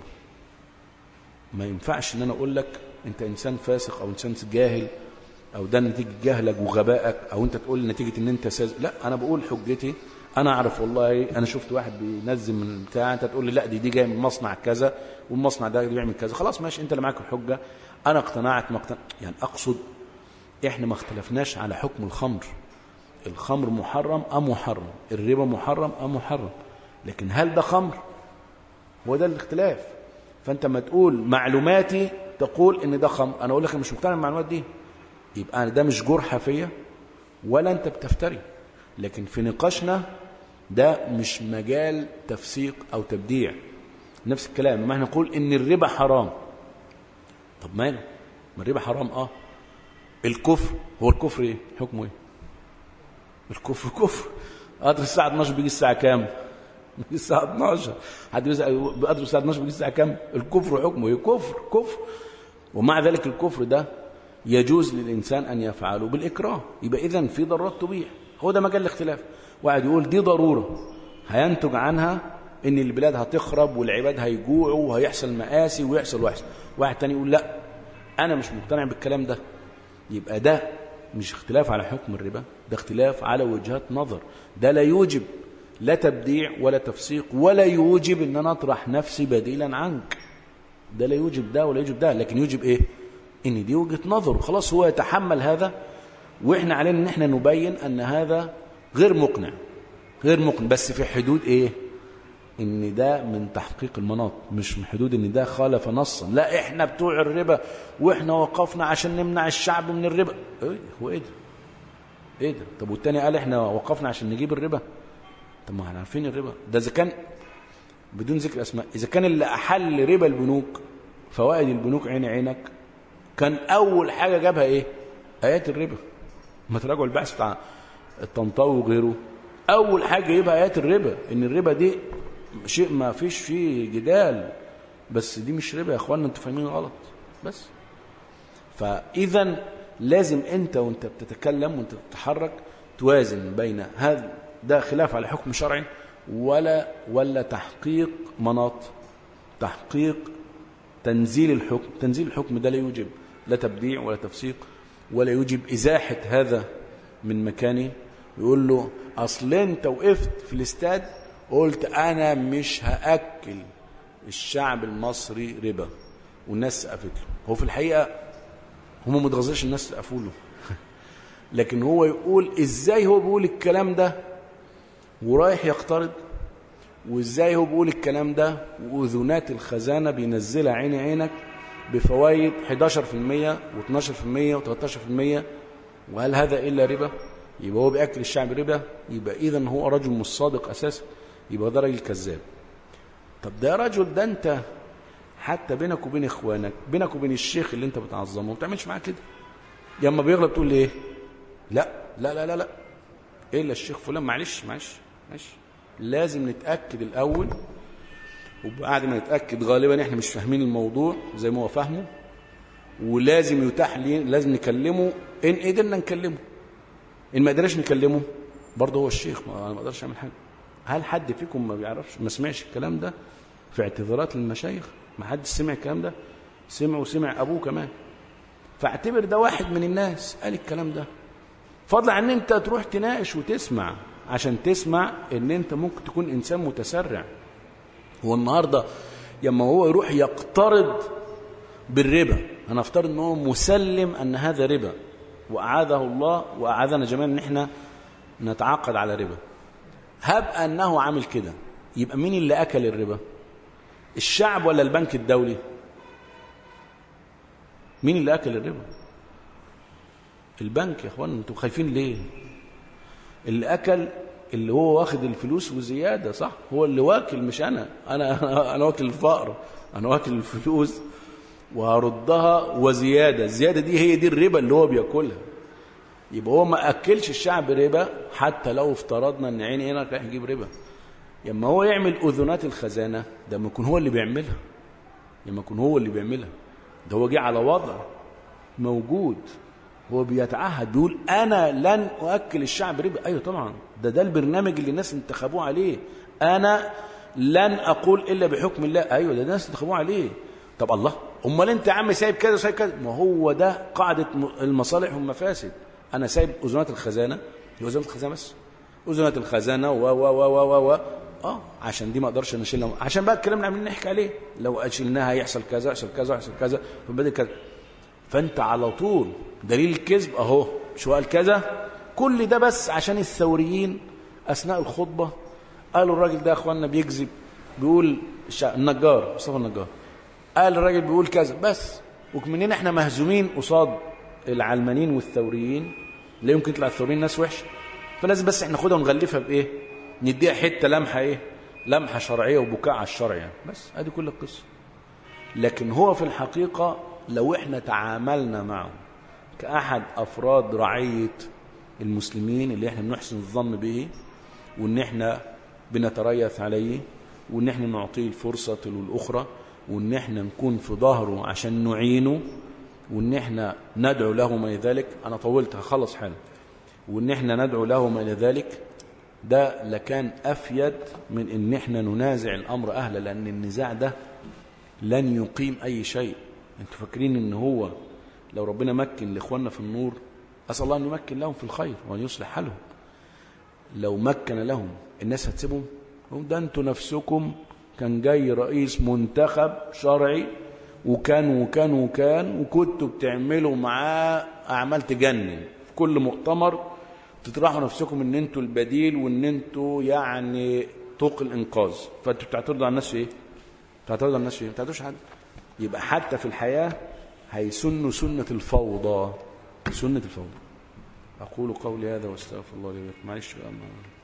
ما ينفعش ان انا اقول لك انت انسان فاسق او انسان جاهل او ده نتيجه جهلك وغبائك او انت تقول نتيجه ان انت ساذج لا انا بقول حجتي انا اعرف والله انا شفت واحد بينزل من بتاع انت تقول لي لا دي دي جايه من مصنع كذا والمصنع ده بيعمل كذا خلاص ماشي انت اللي معاك الحجه انا اقتنعت ما اقتنعت يعني اقصد احنا ما اختلفناش على حكم الخمر الخمر محرم ام محرم الربا محرم ام محرم لكن هل ده خمر هو ده الاختلاف فانت ما تقول معلوماتي تقول ان ده خمر انا اقول لك انا مش مقتنع بالمعلومات دي يبقى أنا ده مش جرحة فيا ولا انت بتفتري لكن في نقاشنا ده مش مجال تفسيق او تبديع نفس الكلام لما احنا نقول ان الربا حرام طب ماله ما الربا حرام اه الكفر هو الكفر ايه حكمه ايه الكفر كفر قدر الساعه 12 بيجي الساعه كام بيجي الساعه 12 حد بيسال بقدر الساعه 12 بيجي الساعه كام الكفر حكمه ايه كفر كفر ومع ذلك الكفر ده يجوز للإنسان أن يفعله بالإكراه يبقى إذن في ضرورات تبيح هو ده مجال الاختلاف واحد يقول دي ضرورة هينتج عنها ان البلاد هتخرب والعباد هيجوعوا وهيحصل مآسي ويحصل ويحصل واحد تاني يقول لا أنا مش مقتنع بالكلام ده يبقى ده مش اختلاف على حكم الربا ده اختلاف على وجهات نظر ده لا يوجب لا تبديع ولا تفسيق ولا يوجب ان انا اطرح نفسي بديلا عنك ده لا يوجب ده ولا يوجب ده لكن يوجب ايه ان دي وجهه نظر خلاص هو يتحمل هذا واحنا علينا ان احنا نبين ان هذا غير مقنع غير مقنع بس في حدود ايه ان ده من تحقيق المناط مش من حدود ان ده خالف نصا لا احنا بتوع الربا واحنا وقفنا عشان نمنع الشعب من الربا ايه هو ايه ده ايه ده طب والتاني قال احنا وقفنا عشان نجيب الربا طب ما احنا عارفين الربا ده اذا كان بدون ذكر اسماء اذا كان اللي احل ربا البنوك فوائد البنوك عين عينك كان اول حاجه جابها ايه ايات الربا ما تراجعوا البحث بتاع الطنطاوي وغيره اول حاجه يبقى ايات الربا ان الربا دي شيء ما فيش فيه جدال بس دي مش ربا يا اخوانا انتوا فاهمين غلط بس فاذا لازم انت وانت بتتكلم وانت بتتحرك توازن بين هذا ده خلاف على حكم شرعي ولا ولا تحقيق مناط تحقيق تنزيل الحكم تنزيل الحكم ده لا يوجب لا تبديع ولا تفسيق ولا يوجب إزاحة هذا من مكانه يقول له أصل أنت وقفت في الاستاد قلت أنا مش هأكل الشعب المصري ربا والناس سقفت له هو في الحقيقة هم ما متغذرش الناس سقفوا له لكن هو يقول ازاي هو بيقول الكلام ده ورايح يقترض وازاي هو بيقول الكلام ده واذونات الخزانه بينزلها عيني عينك بفوائد 11% و12% و13% وهل هذا الا ربا؟ يبقى هو بياكل الشعب ربا يبقى اذا هو رجل مش صادق اساسا يبقى ده راجل كذاب طب ده يا رجل ده انت حتى بينك وبين اخوانك بينك وبين الشيخ اللي انت بتعظمه ما بتعملش معاه كده لما بيغلط تقول لي ايه لا لا لا لا لا الا الشيخ فلان معلش معلش معلش لازم نتاكد الاول وبعد ما نتاكد غالبا احنا مش فاهمين الموضوع زي ما هو فاهمه ولازم يتاح لي لازم نكلمه ان قدرنا نكلمه ان ما قدرناش نكلمه برضه هو الشيخ ما انا ما اقدرش اعمل حاجه هل حد فيكم ما بيعرفش ما سمعش الكلام ده في اعتذارات للمشايخ ما حد سمع الكلام ده سمع وسمع ابوه كمان فاعتبر ده واحد من الناس قال الكلام ده فضلا عن ان انت تروح تناقش وتسمع عشان تسمع ان انت ممكن تكون انسان متسرع هو النهارده لما هو يروح يقترض بالربا هنفترض ان هو مسلم ان هذا ربا واعاذه الله واعاذنا جميعا ان احنا نتعاقد على ربا هب انه عامل كده يبقى مين اللي اكل الربا الشعب ولا البنك الدولي مين اللي اكل الربا البنك يا اخوان انتوا خايفين ليه اللي اكل اللي هو واخد الفلوس وزياده صح هو اللي واكل مش انا انا انا واكل الفقر انا واكل الفلوس وهردها وزياده الزياده دي هي دي الربا اللي هو بياكلها يبقى هو ما اكلش الشعب ربا حتى لو افترضنا ان عين عينك رايح يجيب ربا لما هو يعمل اذونات الخزانه ده ما يكون هو اللي بيعملها لما يكون هو اللي بيعملها ده هو جه على وضع موجود هو بيتعهد بيقول انا لن اؤكل الشعب ربا ايوه طبعا ده ده البرنامج اللي الناس انتخبوه عليه انا لن اقول الا بحكم الله ايوه ده الناس انتخبوه عليه طب الله امال انت يا عم سايب كذا وسايب كذا ما هو ده قاعده المصالح والمفاسد انا سايب اذونات الخزانه هي اذونات الخزانه بس اذونات الخزانه و و و و و اه عشان دي ما اقدرش اشيلها عشان بقى الكلام اللي عاملين نحكي عليه لو شلناها هيحصل كذا يحصل كذا يحصل كذا فبدل كذا فانت على طول دليل الكذب اهو شو قال كذا كل ده بس عشان الثوريين اثناء الخطبه قالوا الراجل ده يا اخوانا بيكذب بيقول النجار مصطفى النجار قال الراجل بيقول كذا بس وكمنين احنا مهزومين قصاد العلمانيين والثوريين لا يمكن يطلع الثوريين ناس وحشه فلازم بس احنا ناخدها ونغلفها بايه نديها حته لمحه ايه لمحه شرعيه وبكاء على الشرع يعني بس ادي كل القصه لكن هو في الحقيقه لو احنا تعاملنا معه كأحد أفراد رعية المسلمين اللي احنا بنحسن الظن به وان احنا بنتريث عليه وان احنا نعطيه الفرصة الأخرى وان احنا نكون في ظهره عشان نعينه وان احنا ندعو له ما إلى ذلك انا طولت هخلص حالا وان احنا ندعو له ما إلى ذلك ده لكان افيد من ان احنا ننازع الامر اهله لان النزاع ده لن يقيم اي شيء انتوا فاكرين ان هو لو ربنا مكن لاخواننا في النور اسال الله ان يمكن لهم في الخير وان يصلح حالهم لو مكن لهم الناس هتسيبهم ده انتوا نفسكم كان جاي رئيس منتخب شرعي وكان وكان وكان وكنتوا بتعملوا معاه اعمال تجنن في كل مؤتمر تطرحوا نفسكم ان انتوا البديل وان انتوا يعني طوق الانقاذ فانتوا بتعترضوا على الناس في ايه؟ بتعترضوا على الناس في ايه؟ ما بتعترضوش حد يبقى حتى في الحياه هيسن سنه الفوضى سنه الفوضى اقول قولي هذا واستغفر الله لي ولكم معلش بقى